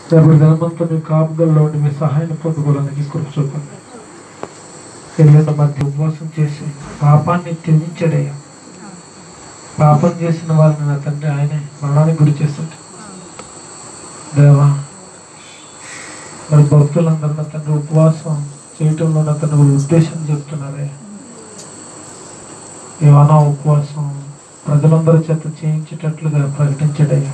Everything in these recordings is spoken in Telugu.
రేపటి దినమంతా మీ కాపుగల్లో ఉండి మీ సహాయాన్ని పొందుకోవడానికి కృప చూపండి ఎల్లుండి మధ్య ఉపవాసం చేసి పాపాన్ని త్యజించాడయ్యా పాపం చేసిన వారిని నా తండ్రి ఆయనే మరణానికి గురి చేస్తాడు దేవా మరి భక్తులందరూ నా తండ్రి ఉపవాసం చేయటంలో నా తండ్రి ఒక ఉద్దేశం చెప్తున్నారే ఏమన్నా ఉపవాసం ప్రజలందరి చేత చేయించేటట్లుగా ప్రకటించాడయ్యా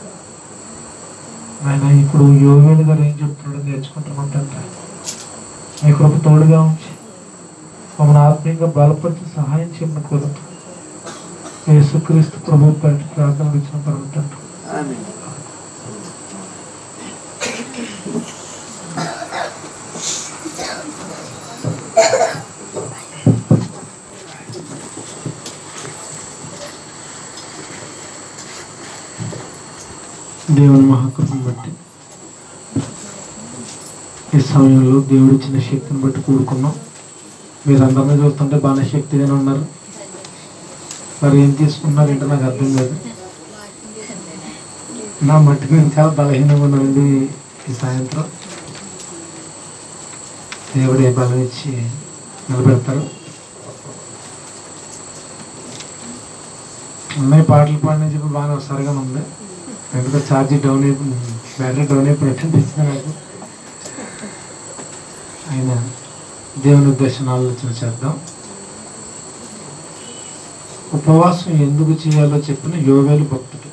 ఆయన ఇప్పుడు యోవేలు గారు ఏం చెప్తున్నాడో నేర్చుకుంటున్నాం తండ్రి మీ కృప తోడుగా ఉంచి మమ్మల్ని ఆత్మీయంగా బలపరిచి సహాయం చేయమని కోరుతాం యేసుక్రీస్తు ప్రభు పట్టి ప్రార్థన ఇచ్చిన పర్వతండి దేవుని మహాకృపను బట్టి ఈ సమయంలో దేవుడు ఇచ్చిన శక్తిని బట్టి కూడుకున్నాం మీరు అందరినీ చూస్తుంటే బాగానే శక్తిగానే ఉన్నారు మరి ఏం తీసుకున్నారు ఏంటో నాకు అర్థం కాదు నా మట్టుకు నేను చాలా బలహీనంగా ఉన్నానండి ఈ సాయంత్రం దేవుడు ఏ బలం ఇచ్చి నిలబెడతారు అన్నయ్య పాటలు పాడిన చెప్పి బాగానే సరిగా ఉంది ఎందుకంటే ఛార్జీ డౌన్ అయిపోయింది బ్యాటరీ డౌన్ అయిపోయినట్టు అనిపించింది నాకు అయినా దేవుని ఉద్దేశం ఆలోచన చేద్దాం ఉపవాసం ఎందుకు చేయాలో చెప్పిన యోవేలు భక్తుడు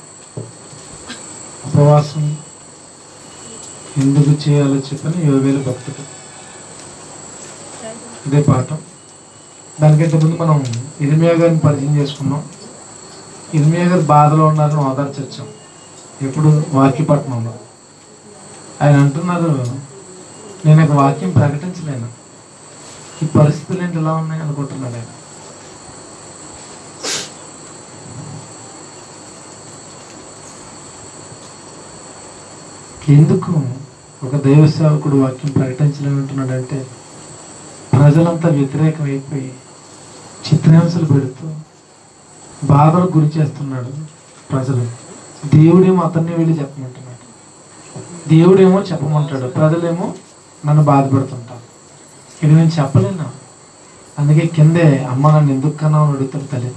ఉపవాసం ఎందుకు చేయాలో చెప్పిన యోవేలు భక్తుడు ఇదే పాఠం దానికంటే ముందు మనం ఇరిమియా గారిని పరిచయం చేసుకున్నాం ఇరిమియా గారు బాధలో ఉన్నారని ఓదార్చొచ్చాం ఎప్పుడు వాక్యపట్నంలో ఆయన అంటున్నారు నేను ఒక వాక్యం ప్రకటించలేను ఈ పరిస్థితులు ఏంటి ఎలా ఉన్నాయి అనుకుంటున్నాడు ఆయన ఎందుకు ఒక దైవ సేవకుడు వాక్యం ప్రకటించలేమంటున్నాడంటే ప్రజలంతా వ్యతిరేకం అయిపోయి చిత్రహింసలు పెడుతూ బాధలకు గురి చేస్తున్నాడు ప్రజలు దేవుడేమో అతన్ని వెళ్ళి చెప్పమంటున్నాడు దేవుడేమో చెప్పమంటాడు ప్రజలేమో నన్ను బాధపడుతుంటారు ఇది నేను చెప్పలేను అందుకే కిందే అమ్మ నన్ను ఎందుకు కన్నా అని అడుగుతాడు తల్లి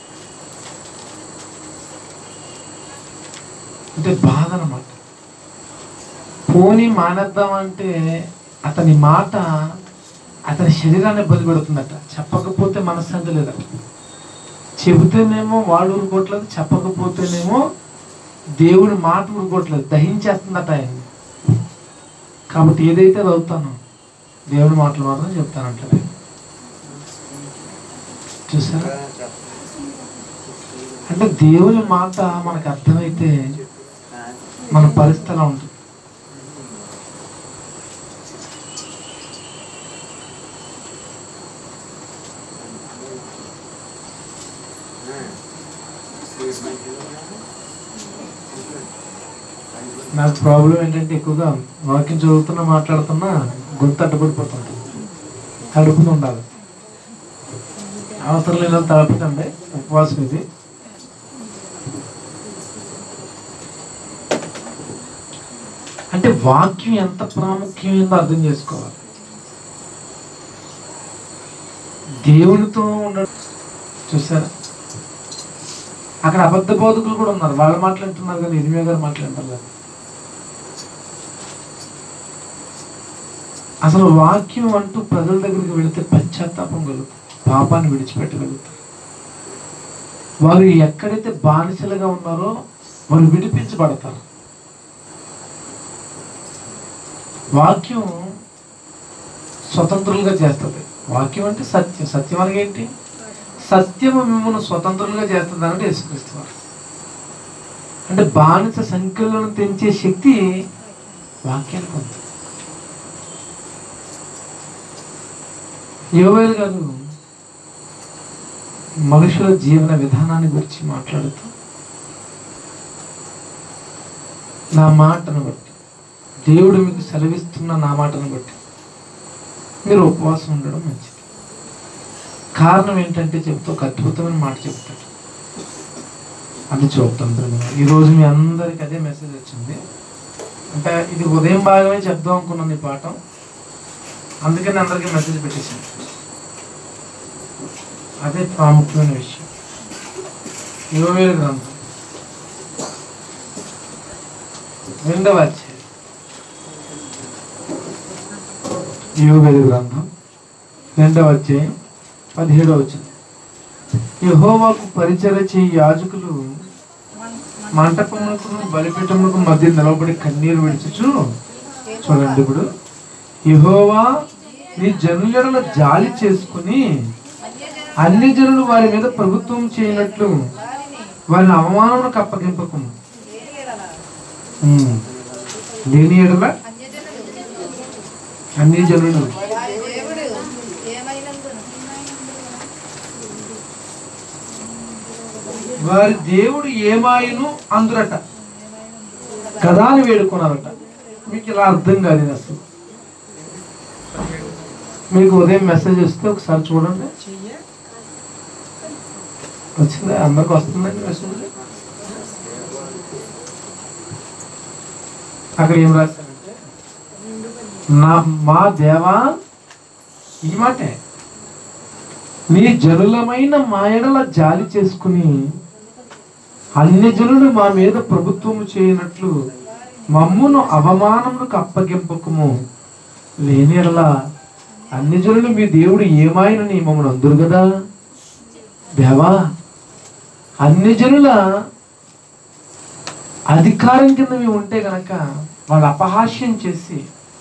అంటే బాధ అన్నమాట పోనీ మానేద్దామంటే అతని మాట అతని శరీరాన్ని ఇబ్బంది పెడుతుందట చెప్పకపోతే మనశ్శాంతి లేదట చెబితేనేమో వాడు ఊరుకోవట్లేదు చెప్పకపోతేనేమో దేవుడి మాట ఊరుకోవట్లేదు దహించేస్తుందట ఆయన కాబట్టి ఏదైతే అది అవుతానో దేవుడి మాటలు మాత్రం చెప్తానంటాడు ఆయన. చూసారా అంటే దేవుని మాట మనకు అర్థమైతే మన పరిస్థితి ఎలా ఉంటుంది నాకు ప్రాబ్లం ఏంటంటే ఎక్కువగా వాక్యం చదువుతున్నా మాట్లాడుతున్నా గొంతు అడ్డుపడిపోతుంటుంది తడుపుతూ ఉండాలి అవసరం లేని తడుపుతండి ఉపవాసం ఇది అంటే వాక్యం ఎంత ప్రాముఖ్యమైందో అర్థం చేసుకోవాలి దేవునితో ఉండడం చూసారా అక్కడ అబద్ధ బోధకులు కూడా ఉన్నారు వాళ్ళు మాట్లాడుతున్నారు కానీ ఇరిమియా గారు మాట్లాడుతున్నారు అసలు వాక్యం అంటూ ప్రజల దగ్గరికి వెళితే పశ్చాత్తాపం కలుగుతుంది పాపాన్ని విడిచిపెట్టగలుగుతారు వారు ఎక్కడైతే బానిసలుగా ఉన్నారో వారు విడిపించబడతారు వాక్యం స్వతంత్రులుగా చేస్తుంది వాక్యం అంటే సత్యం సత్యం అనగా ఏంటి సత్యము మిమ్మల్ని స్వతంత్రులుగా చేస్తుంది అంటే యేసుక్రీస్తు వారు అంటే బానిస సంఖ్యలను తెంచే శక్తి వాక్యానికి ఉంది యోవేల్ గారు మనుషుల జీవన విధానాన్ని గురించి మాట్లాడుతూ నా మాటను బట్టి దేవుడు మీకు సెలవిస్తున్న నా మాటను బట్టి మీరు ఉపవాసం ఉండడం మంచిది కారణం ఏంటంటే చెప్తూ ఒక అద్భుతమైన మాట చెప్తాడు అది చూద్దాం బ్రదర్. ఈరోజు మీ అందరికి అదే మెసేజ్ వచ్చింది అంటే ఇది ఉదయం భాగమే చెప్దాం అనుకున్నాను ఈ పాఠం అందుకని అందరికీ మెసేజ్ పెట్టేశాను అదే ప్రాముఖ్యమైన విషయం యోవేలు గ్రంథం రెండవ అధ్యాయం యోవేలు గ్రంథం రెండవ అధ్యాయం పదిహేడవ వచ్చింది యహోవాకు పరిచయ చేయి యాజకులు మంటపములకు బలిపీఠములకు మధ్య నిలబడి కన్నీరు విడిచుచు చూడండి ఇప్పుడు యహోవా నీ జనుల జాలి చేసుకుని అన్ని జనులు వారి మీద ప్రభుత్వం చేయనట్లు వారిని అవమానములకు అప్పగింపకు ఉమ్. లేని ఎడల అన్ని జనులు వారి దేవుడు ఏమాయను అందురట కదా అని వేడుకున్నారట మీకు ఇలా అర్థం కాలేదు అసలు మీకు ఉదయం మెసేజ్ వస్తే ఒకసారి చూడండి వచ్చిందా అందరికి వస్తుందండి మెసేజ్ అక్కడ ఏం రాశారంటే నా మా దేవా ఈ మాటే నీ జనులమైన మా ఎడల జాలి చేసుకుని అన్ని జనులు మా మీద ప్రభుత్వము చేయనట్లు మమ్మును అవమానములకు అప్పగింపకము లేని ఎడల అన్ని జనులు మీ దేవుడు ఏమాయనని మమ్మల్ని అందురు కదా దేవా అన్ని జనుల అధికారం కింద మేము ఉంటే గనక వాళ్ళు అపహాస్యం చేసి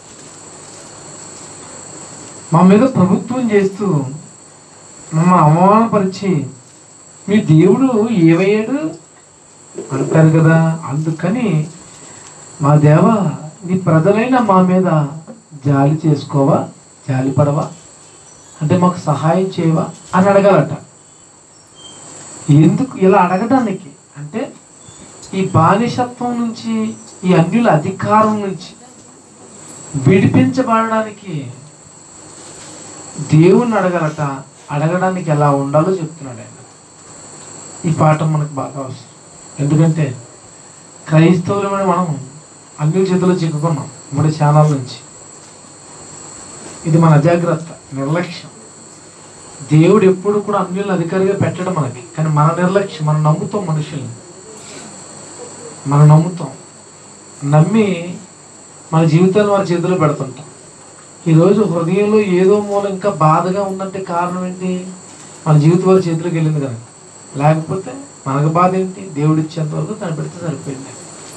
మా మీద ప్రభుత్వం చేస్తూ మమ్మల్ని అవమానపరిచి మీ దేవుడు ఏవయ్యాడు అంటారు కదా అందుకని మా దేవ నీ ప్రజలైన మా మీద జాలి చేసుకోవా జాలి పడవా అంటే మాకు సహాయం చేయవా అని అడగాలట ఎందుకు ఇలా అడగడానికి అంటే ఈ బానిసత్వం నుంచి ఈ అన్యుల అధికారం నుంచి విడిపించబడడానికి దేవుణ్ణి అడగలట అడగడానికి ఎలా ఉండాలో చెప్తున్నాడు ఆయన ఈ పాఠం మనకు బాగా అవసరం ఎందుకంటే క్రైస్తవులమైన మనం అన్ని చేతిలో చిక్కుకున్నాం మూడు ఛానల్ నుంచి ఇది మన అజాగ్రత్త నిర్లక్ష్యం దేవుడు ఎప్పుడు కూడా అన్యులను అధికారిగా పెట్టడం మనకి కానీ మన నిర్లక్ష్యం మనం నమ్ముతాం మనుషుల్ని మనం నమ్ముతాం నమ్మి మన జీవితాన్ని వారి చేతిలో పెడుతుంటాం ఈరోజు హృదయంలో ఏదో మూల ఇంకా బాధగా ఉందంటే కారణం ఏంటి మన జీవితం వారి చేతిలోకి వెళ్ళింది కదా లేకపోతే మనకు బాధ ఏంటి దేవుడు ఇచ్చేంత వరకు కనిపెడితే సరిపోయింది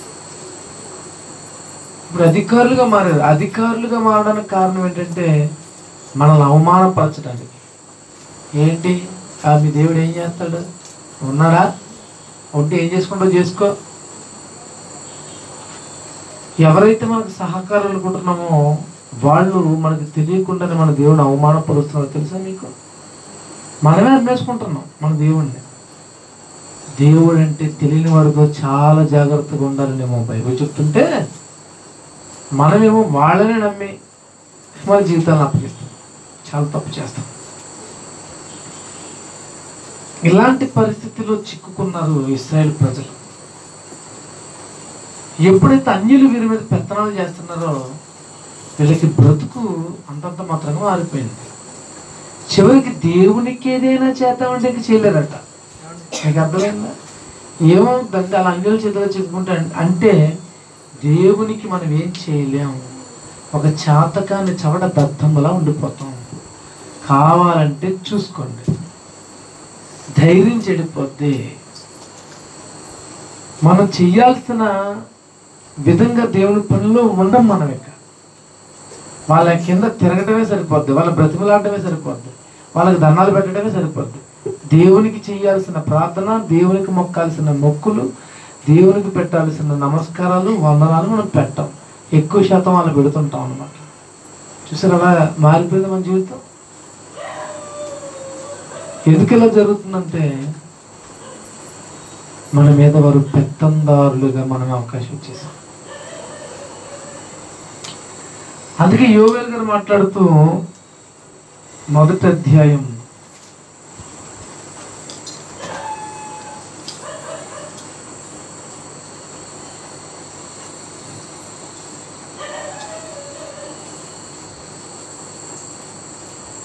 ఇప్పుడు అధికారులుగా మారారు అధికారులుగా మారడానికి కారణం ఏంటంటే మనల్ని అవమానపరచడానికి ఏంటి ఆ మీ దేవుడు ఏం చేస్తాడు ఉన్నాడా ఉంటే ఏం చేసుకుంటో చేసుకో ఎవరైతే మనకు సహకారం అనుకుంటున్నామో వాళ్ళు మనకి తెలియకుండానే మన దేవుడిని అవమానపరుస్తున్నారు తెలుసా మీకు మనమే అమ్మేసుకుంటున్నాం మన దేవుణ్ణి దేవుడు అంటే తెలియని వాడితో చాలా జాగ్రత్తగా ఉండాలనేమో బైబిల్ చెప్తుంటే మనమేమో వాళ్ళనే నమ్మి మన జీవితాలను అప్పగిస్తాం చాలా తప్పు చేస్తాం ఇలాంటి పరిస్థితిలో చిక్కుకున్నారు ఇస్రాయేల్ ప్రజలు ఎప్పుడైతే అన్యులు వీరి మీద పెత్తనాలు చేస్తున్నారో వీళ్ళకి బ్రతుకు అంతంత మాత్రంగా మారిపోయింది చివరికి దేవునికి ఏదైనా చేద్దామంటే ఇంక చేయలేరట మీకు అర్థమైందా ఏమవుతుందంటే అలా అన్యుల చేతిలో చిక్కుకుంటే అంటే దేవునికి మనం ఏం చేయలేము ఒక చాతకాన్ని చవట దత్తములా ఉండిపోతాం కావాలంటే చూసుకోండి ధైర్యం చెడిపోద్ది మనం చెయ్యాల్సిన విధంగా దేవుని పనిలో ఉండం మనం ఇక వాళ్ళ కింద తిరగటమే సరిపోద్ది వాళ్ళ బ్రతిమలాడటమే సరిపోద్ది వాళ్ళకి దండాలు పెట్టడమే సరిపోద్ది దేవునికి చేయాల్సిన ప్రార్థన దేవునికి మొక్కాల్సిన మొక్కులు దేవునికి పెట్టాల్సిన నమస్కారాలు వందనాలు మనం పెట్టాం ఎక్కువ శాతం వాళ్ళు పెడుతుంటాం అన్నమాట చూసారు అలా మారిపోయింది మన జీవితం ఎందుకు ఇలా జరుగుతుందంటే మన మీద వారు పెత్తందారులుగా మనం అవకాశం ఇచ్చేసాం అందుకే యోవేల్ గారు మాట్లాడుతూ మొదటి అధ్యాయం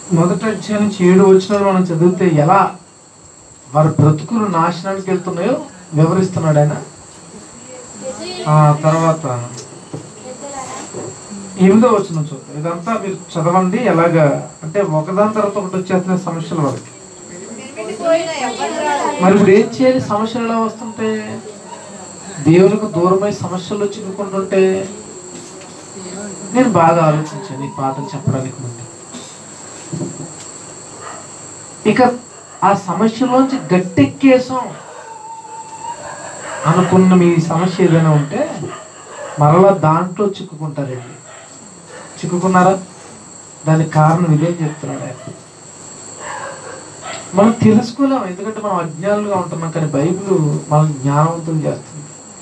మొదట అధ్యాయం నుంచి ఏడు వచ్చిన మనం చదివితే ఎలా వారి బ్రతుకులు నాశనానికి వెళ్తున్నాయో వివరిస్తున్నాడు ఆయన ఆ తర్వాత ఎనిమిదో వచ్చిన చూద్దాం ఇదంతా మీరు చదవండి ఎలాగా అంటే ఒకదాని తర్వాత ఒకటి వచ్చేస్తున్న సమస్యలు వాళ్ళకి మరి ఇప్పుడు ఏం చేయాలి సమస్యలు ఎలా వస్తుంటే దేవునికి దూరమై సమస్యలు చిక్కుకుంటుంటే నేను బాగా ఆలోచించాను ఈ పాఠం చెప్పడానికి ముందు ఇక ఆ సమస్యలోంచి గట్టెక్కేసాం అనుకున్న మీ సమస్య ఏదైనా ఉంటే మరలా దాంట్లో చిక్కుకుంటారండి చిక్కుకున్నారా దానికి కారణం ఇదేం చెప్తున్నాడు ఆయన మనం తెలుసుకోలేం ఎందుకంటే మనం అజ్ఞానులుగా ఉంటున్నాం కానీ బైబిల్ మనం జ్ఞానవంతులు చేస్తుంది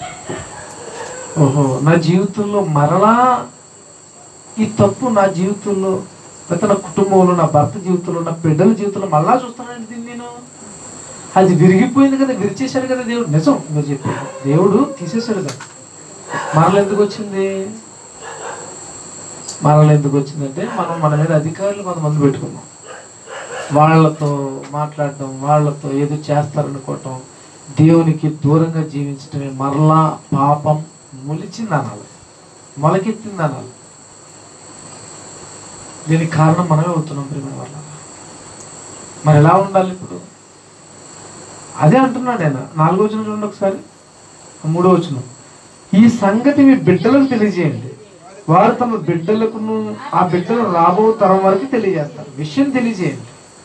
ఓహో నా జీవితంలో మరలా ఈ తప్పు నా జీవితంలో లేకపోతే నా కుటుంబంలో నా భర్త జీవితంలో నా బిడ్డల జీవితంలో మళ్ళా చూస్తున్నాను దీన్ని నేను అది విరిగిపోయింది కదా విరిచేశాడు కదా దేవుడు నిజం మీరు చెప్పారు దేవుడు తీసేశాడు కదా మరల ఎందుకు వచ్చింది మరల ఎందుకు వచ్చిందంటే మనం మన మీద అధికారులు కొంతమంది పెట్టుకున్నాం వాళ్ళతో మాట్లాడటం వాళ్ళతో ఏదో చేస్తారనుకోవటం దేవునికి దూరంగా జీవించటమే మరలా పాపం మొలిచింది అనాలి మొలకెత్తింది అనాలి దీనికి కారణం మనమే అవుతున్నాం ప్రేమ వల్ల మరి ఎలా ఉండాలి ఇప్పుడు అదే అంటున్నాడు ఆయన నాలుగో వచ్చిన చూడండి ఒకసారి మూడో వచ్చిన ఈ సంగతి మీ బిడ్డలకు తెలియజేయండి వారు తమ బిడ్డలకును ఆ బిడ్డలు రాబో తరం వరకు తెలియజేస్తారు విషయం తెలియజేయండి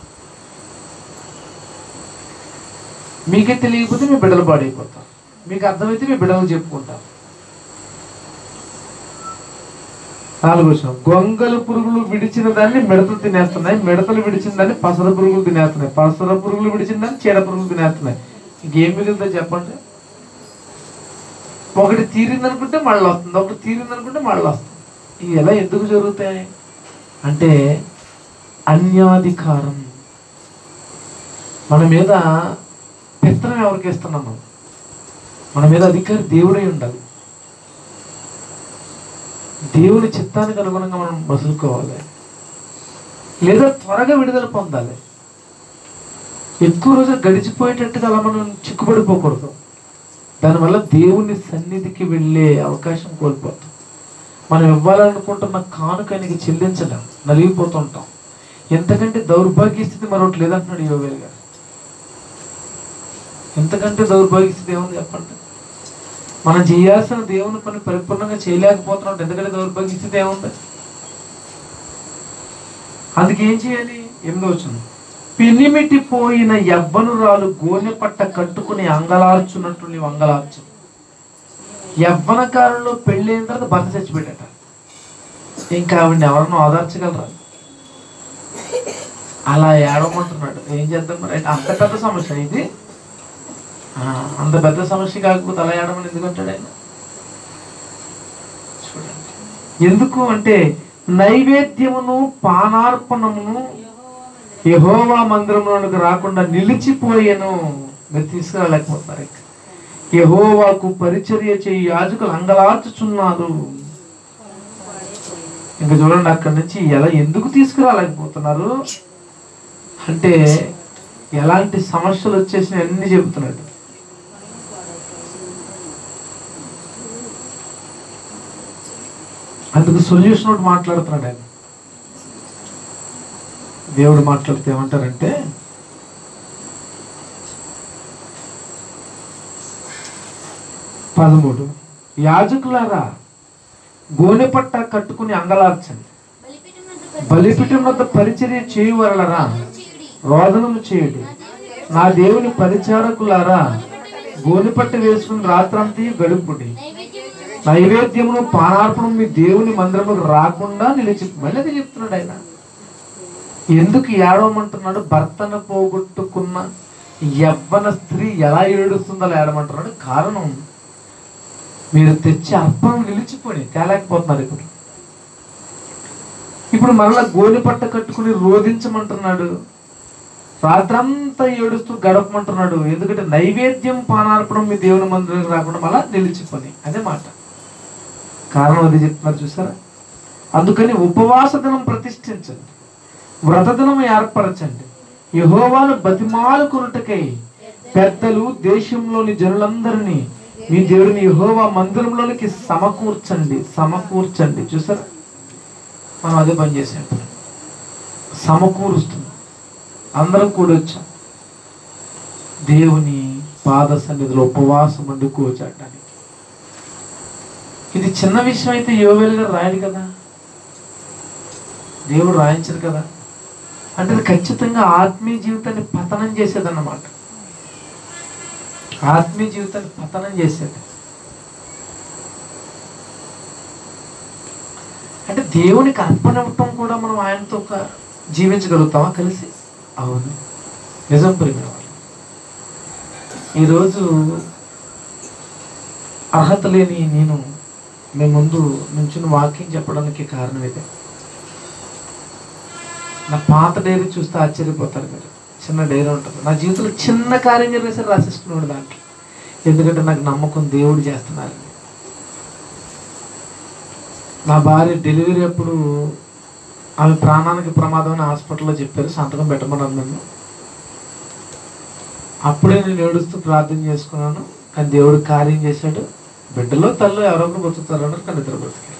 మీకే తెలియకపోతే మీ బిడ్డలు పాడైపోతారు మీకు అర్థమైతే మీ బిడ్డలకు చెప్పుకుంటారు నాలుగు వచ్చిన గొంగలు పురుగులు విడిచిన దాన్ని మిడతలు తినేస్తున్నాయి మిడతలు విడిచిన దాన్ని పసర పురుగులు తినేస్తున్నాయి పసర పురుగులు విడిచిన దాన్ని చీడ పురుగులు తినేస్తున్నాయి ఇంకేం మిగులుతుందో చెప్పండి ఒకటి తీరింది అనుకుంటే మళ్ళీ వస్తుంది ఒకటి తీరింది అనుకుంటే మళ్ళీ వస్తుంది ఇవి ఎలా ఎందుకు జరుగుతాయి అంటే అన్యాధికారం మన మీద పెత్తనం ఎవరికి ఇస్తున్నాం మనం మన మీద అధికారి దేవుడై ఉండాలి దేవుని చిత్తానికి అనుగుణంగా మనం మసులుకోవాలి లేదా త్వరగా విడుదల పొందాలి ఎక్కువ రోజులు గడిచిపోయేటట్టుగా అలా మనం చిక్కుపడిపోకూడదు దానివల్ల దేవుని సన్నిధికి వెళ్ళే అవకాశం కోల్పోతాం మనం ఇవ్వాలనుకుంటున్న కానుకనికి చెల్లించడం నలిగిపోతుంటాం ఎంతకంటే దౌర్భాగ్య స్థితి మరొకటి లేదంటున్నాడు యోవేల్ గారు ఎంతకంటే దౌర్భాగ్య స్థితి ఏముంది చెప్పండి మనం చేయాల్సిన దేవుని పని పరిపూర్ణంగా చేయలేకపోతున్నాం ఎందుకంటే దౌర్భాగ్య స్థితి ఏముంది అందుకే ఏం చేయాలి ఎనిమిదో వచ్చిన పినిమిటి పోయిన యవ్వనురాలు గోనె పట్ట కట్టుకుని అంగలార్చున్నట్టు నీవు అంగలార్చు యవ్వనకాలంలో పెళ్ళైన తర్వాత భర్త చచ్చిపోయాడట ఇంకా ఆవిడని ఎవరన్నా ఓదార్చగలరా అలా ఏడవమంటున్నాడు ఏం చేద్దాం మరి అంటే అంత పెద్ద సమస్య ఇది ఆ, అంత పెద్ద సమస్య కాకపోతే అలా ఏడమని ఎందుకంటాడు ఆయన చూడండి ఎందుకు అంటే నైవేద్యమును పానార్పణమును యహోవా మందిరంలోనికి రాకుండా నిలిచిపోయాను మీరు తీసుకురాలేకపోతున్నారు ఇక. యెహోవాకు పరిచర్య చేయి యాజకులు అంగలార్చుచున్నారు ఇంకా చూడండి అక్కడి నుంచి ఎలా ఎందుకు తీసుకురాలేకపోతున్నారు అంటే ఎలాంటి సమస్యలు వచ్చేసిన అన్ని చెబుతున్నాడు అందుకు సొల్యూషన్ ఒకటి మాట్లాడుతున్నాడు ఆయన దేవుడు మాట్లాడితే ఏమంటారంటే పదమూడు యాజకులారా గోనె పట్ట కట్టుకుని అంగలార్చండి బలిపీఠం వద్ద పరిచర్య చేయవలరా రోదనము చేయుడి నా దేవుని పరిచారకులారా గోనెపట్ట వేసుకుని రాత్రంతా గడుపుడి నైవేద్యమును పానార్పణం మీ దేవుని మందిరముకు రాకుండా నిలిచి మళ్ళీ అదే చెప్తున్నాడు ఆయన ఎందుకు ఏడవమంటున్నాడు భర్తను పోగొట్టుకున్న యవ్వన స్త్రీ ఎలా ఏడుస్తుందో అలా ఏడమంటున్నాడు కారణం మీరు తెచ్చే అర్పణం నిలిచిపోయి తేలేకపోతున్నారు ఇప్పుడు ఇప్పుడు మరలా గోని పట్ట కట్టుకుని రోధించమంటున్నాడు రాత్రంతా ఏడుస్తూ గడపమంటున్నాడు ఎందుకంటే నైవేద్యం పానార్పణం మీ దేవుని మందిరం రాకుండా మళ్ళా నిలిచిపోయి అదే మాట కారణం అది చెప్తున్నారు చూసారా అందుకని ఉపవాస దినం ప్రతిష్ఠించండి వ్రతదినం ఏర్పరచండి యహోవాను బతిమాలు కొనుటకై పెద్దలు దేశంలోని జనులందరినీ మీ దేవుడిని యహోవా మందిరంలోనికి సమకూర్చండి సమకూర్చండి చూసారా మనం అదే పని చేసాం సమకూరుస్తుంది అందరం కూడా వచ్చాం దేవుని పాద సన్నిధిలో ఉపవాసం ఉండి కూర్చోడానికి ఇది చిన్న విషయం అయితే యోవేలు గారు రాయడు కదా దేవుడు రాయించరు కదా అంటే అది ఖచ్చితంగా ఆత్మీయ జీవితాన్ని పతనం చేసేదన్నమాట ఆత్మీయ జీవితాన్ని పతనం చేసేది అంటే దేవునికి అర్పణ ఇవ్వటం కూడా మనం ఆయనతో ఒక జీవించగలుగుతామా కలిసి అవును నిజం ప్రేమ ఈరోజు అర్హత లేని నేను మీ ముందు నుంచుని వాక్యం చెప్పడానికి కారణం ఇదే నా పాత డైరీ చూస్తే ఆశ్చర్యపోతారు మీరు చిన్న డైరీ ఉంటుంది నా జీవితంలో చిన్న కార్యం జరిగినా సరే రాసిస్తున్నాడు దాంట్లో ఎందుకంటే నాకు నమ్మకం దేవుడు చేస్తున్నారు నా భార్య డెలివరీ అప్పుడు ఆమె ప్రాణానికి ప్రమాదం అని హాస్పిటల్లో చెప్పారు సంతకం పెట్టమన్నారు నన్ను అప్పుడే నేను ఏడుస్తూ ప్రార్థన చేసుకున్నాను కానీ దేవుడు కార్యం చేశాడు బిడ్డలో తల్లు ఎవరొకరు బతుకుతారు అన్నారు కానీ ఇద్దరు బతికారు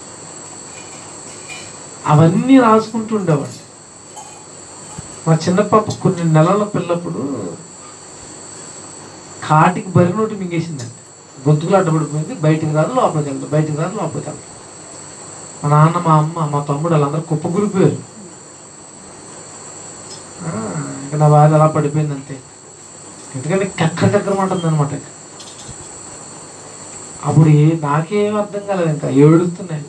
అవన్నీ రాసుకుంటూ ఉండేవాడిని మా చిన్న పాప కొన్ని నెలల పిల్లప్పుడు కాటికి బరి నోటి మింగేసిందండి గొంతుకులు అడ్డపడిపోయింది బయటికి రాదు లోపలికి వెళ్తాం బయటికి రాదు లోపలికి వెళ్తాం మా నాన్న మా అమ్మ మా తమ్ముడు వాళ్ళందరూ కుప్పగురిపోయారు ఆ, ఇంకా నా భార్య అలా పడిపోయింది అంతే ఎందుకంటే కక్కర కక్కరమంటుంది అనమాట అప్పుడు ఏ నాకేం అర్థం కాలేదు ఇంకా ఏడుస్తున్నాయి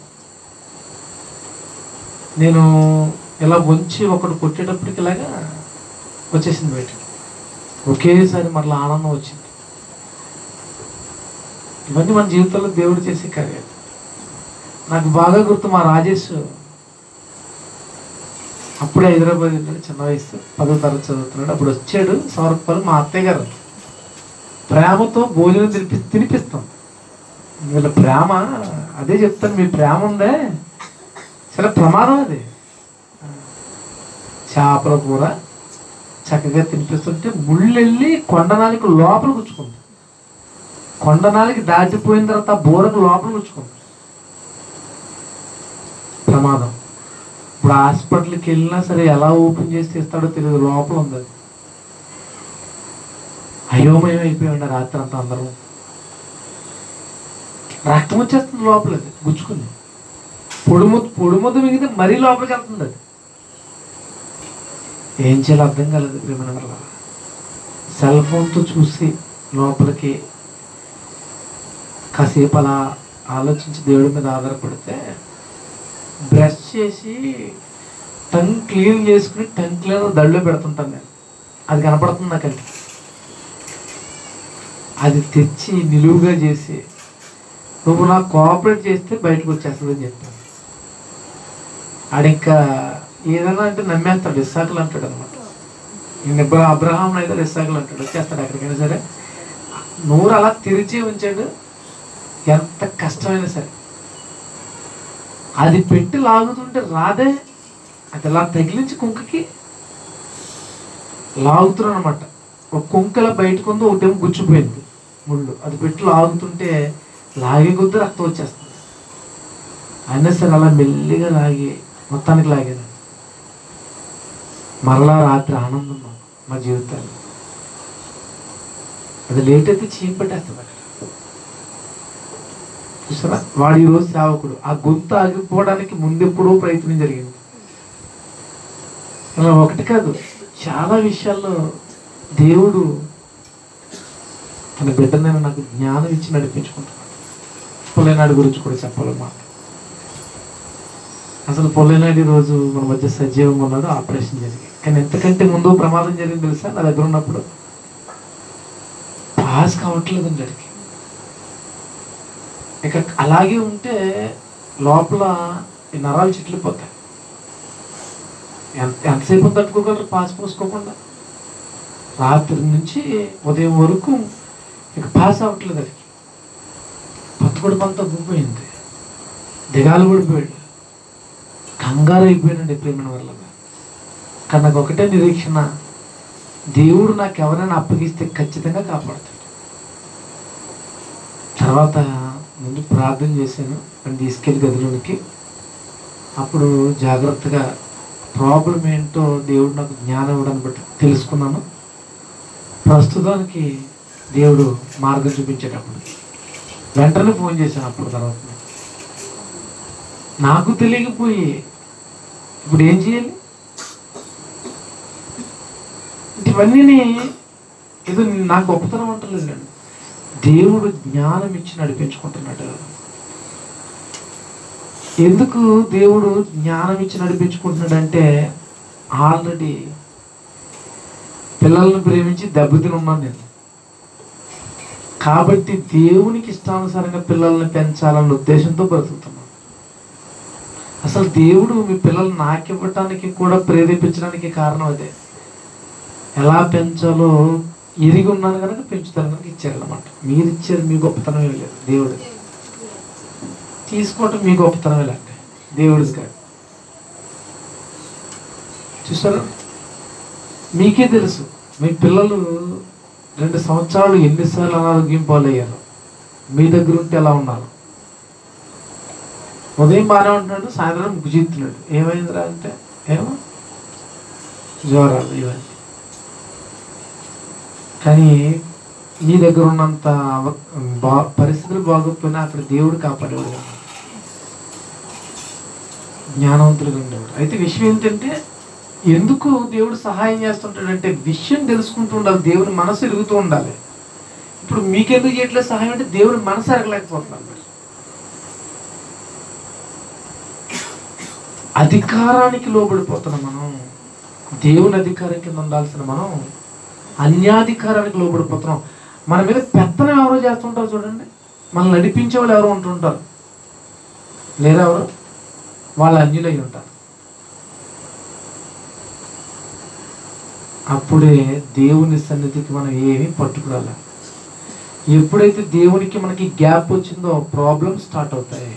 నేను ఇలా వంచి ఒకడు కొట్టేటప్పటికి ఇలాగా వచ్చేసింది బయటికి ఒకేసారి మరలా ఆనందం వచ్చింది ఇవన్నీ మన జీవితంలో దేవుడు చేసే కార్యాలు నాకు బాగా గుర్తు మా రాజేష్ అప్పుడే హైదరాబాద్ వెళ్ళాడు చిన్న వయసు పదో తరగతి చదువుతున్నాడు అప్పుడు వచ్చాడు సౌరప్పలు మా అత్తయ్య గారు ప్రేమతో భోజనం తినిపి తినిపిస్తాం వీళ్ళ ప్రేమ అదే చెప్తాను మీ ప్రేమ ఉందే చాలా ప్రమాదం అది చేపల కూర చక్కగా తినిపిస్తుంటే ముళ్ళెళ్ళి కొండనాలికి లోపల గుచ్చుకుంది కొండనాలికి దాటిపోయిన తర్వాత ఆ బోరకు లోపల గుచ్చుకుంది ప్రమాదం ఇప్పుడు హాస్పిటల్కి వెళ్ళినా సరే ఎలా ఓపెన్ చేసి తీస్తాడో తెలియదు లోపల ఉంది అది అయోమయం అయిపోయి రాత్రి అంతా అందరం రక్తం వచ్చేస్తుంది లోపల అది గుచ్చుకుంది పొడుము పొడుముద్దు మిగితే మరీ లోపలికి వెళ్తుంది అది ఏం చేయాలో అర్థం కాలేదు ప్రేమ వల్ల సెల్ ఫోన్తో చూసి లోపలికి కాసేపు అలా ఆలోచించి దేవుడి మీద ఆధారపడితే బ్రష్ చేసి టంగ్ క్లీన్ చేసుకుని టంగ్ క్లీనర్ దడిలో పెడుతుంటాను నేను అది కనపడుతుంది నాకంటే అది తెచ్చి నిలువుగా చేసి నువ్వు నాకు కోఆపరేట్ చేస్తే బయటకు వచ్చేస్తుంది అని చెప్పాను ఆడింకా ఏదైనా అంటే నమ్మేస్తాడు ఇస్సాకులు అంటాడు అనమాట నేను అబ్రహాం అయితే ఇస్సాకులు అంటాడు వచ్చేస్తాడు ఎక్కడికైనా సరే నోరు అలా తెరిచి ఉంచాడు ఎంత కష్టమైనా సరే అది పెట్టి లాగుతుంటే రాదే అది అలా తగిలించి కుంకకి లాగుతున్నాను అనమాట ఒక కుంకల బయటకు ఉంది ఒకటేమో గుచ్చిపోయింది ముళ్ళు అది పెట్టి లాగుతుంటే లాగే కొద్దీ రక్తం వచ్చేస్తుంది అయినా సరే అలా మెల్లిగా లాగి మొత్తానికి లాగాను మరలా రాత్రి ఆనందం మాకు, మా జీవితాలు అది లేట్ అయితే చీమ పట్టేస్తుంది అక్కడ చూసారా వాడు ఈరోజు సేవకుడు ఆ గొంతు ఆగిపోవడానికి ముందెప్పుడో ప్రయత్నం జరిగింది అలా ఒకటి కాదు చాలా విషయాల్లో దేవుడు తన బిడ్డ నేను నాకు జ్ఞానం ఇచ్చి నడిపించుకుంటున్నాను పొల్లెనాడు గురించి కూడా చెప్పాలి మాట అసలు పొల్లెనాడు రోజు మన మధ్య సజీవంగా ఉన్నాడు ఆపరేషన్ జరిగి కానీ ఎంతకంటే ముందు ప్రమాదం జరిగింది తెలుసా నా దగ్గర ఉన్నప్పుడు పాస్ కావట్లేదండి అడిగి ఇక అలాగే ఉంటే లోపల ఈ నరాలు చిట్లిపోతాయి ఎంత ఎంతసేపు తట్టుకోగలరు పాస్ పోసుకోకుండా రాత్రి నుంచి ఉదయం వరకు ఇక పాస్ అవ్వట్లేదు అది బతుకుడు అంతా గుంపోయింది దిగాలు పడిపోయాడు కంగారు అయిపోయాడండి ప్రేమణ వల్ల కానీ నాకు ఒకటే నిరీక్షణ దేవుడు నాకు ఎవరైనా అప్పగిస్తే ఖచ్చితంగా కాపాడుతాడు తర్వాత ముందు ప్రార్థన చేశాను అని తీసుకెళ్ళి గదిలోనికి అప్పుడు జాగ్రత్తగా ప్రాబ్లం ఏంటో దేవుడు నాకు జ్ఞానం ఇవ్వడాన్ని బట్టి తెలుసుకున్నాను ప్రస్తుతానికి దేవుడు మార్గం చూపించేటప్పుడు వెంటనే ఫోన్ చేశాను అప్పుడు తర్వాత నాకు తెలియకపోయి ఇప్పుడు ఏం చేయాలి ఇవన్నీ ఏదో నాకు గొప్పతనం అంటలేదండి దేవుడు జ్ఞానం ఇచ్చి నడిపించుకుంటున్నాడు ఎందుకు దేవుడు జ్ఞానం ఇచ్చి నడిపించుకుంటున్నాడు అంటే ఆల్రెడీ పిల్లల్ని ప్రేమించి దెబ్బతిని ఉన్నాను నేను కాబట్టి దేవునికి ఇష్టానుసారంగా పిల్లల్ని పెంచాలన్న ఉద్దేశంతో బ్రతుకుతున్నాను అసలు దేవుడు మీ పిల్లల్ని నాకివ్వటానికి కూడా ప్రేరేపించడానికి కారణం అదే ఎలా పెంచాలో ఎరిగి ఉన్నాను కనుక పెంచుతాను కనుక ఇచ్చారు అనమాట మీరు ఇచ్చారు మీ గొప్పతనం ఏం లేదు దేవుడు తీసుకోవటం మీ గొప్పతనం లేండి దేవుడిది కాదు చూసారా మీకే తెలుసు మీ పిల్లలు రెండు సంవత్సరాలు ఎన్నిసార్లు అనారోగ్యం పాలయ్యారు మీ దగ్గర ఉంటే ఎలా ఉన్నారు ఉదయం బాగానే ఉంటున్నాడు సాయంత్రం గుజిస్తున్నాడు ఏమైందిరా అంటే ఏమో జ్వరాలు ఇవన్నీ కానీ నీ దగ్గర ఉన్నంత అవ- బా పరిస్థితులు బాగోకపోయినా అక్కడ దేవుడు కాపాడేవాడు జ్ఞానవంతులుగా ఉండేవాడు అయితే విషయం ఏంటంటే ఎందుకు దేవుడు సహాయం చేస్తుంటాడంటే విషయం తెలుసుకుంటూ ఉండాలి దేవుని మనసు ఎరుగుతూ ఉండాలి ఇప్పుడు మీకెందుకు చేయట్లేదు సహాయం అంటే దేవుని మనసు ఎరగలేకపోతున్నాను మరి అధికారానికి లోబడిపోతున్నాం మనం దేవుని అధికారం కింద ఉండాల్సిన మనం అన్యాధికారానికి లోబడిపోతున్నాం మన మీద పెత్తనం ఎవరో చేస్తుంటారు చూడండి మనల్ని నడిపించే వాళ్ళు ఎవరో ఉంటుంటారు లేరా ఎవరు వాళ్ళు అన్యులై ఉంటారు అప్పుడే దేవుని సన్నిధికి మనం ఏమీ పట్టుకురాలి ఎప్పుడైతే దేవునికి మనకి గ్యాప్ వచ్చిందో ప్రాబ్లమ్ స్టార్ట్ అవుతాయి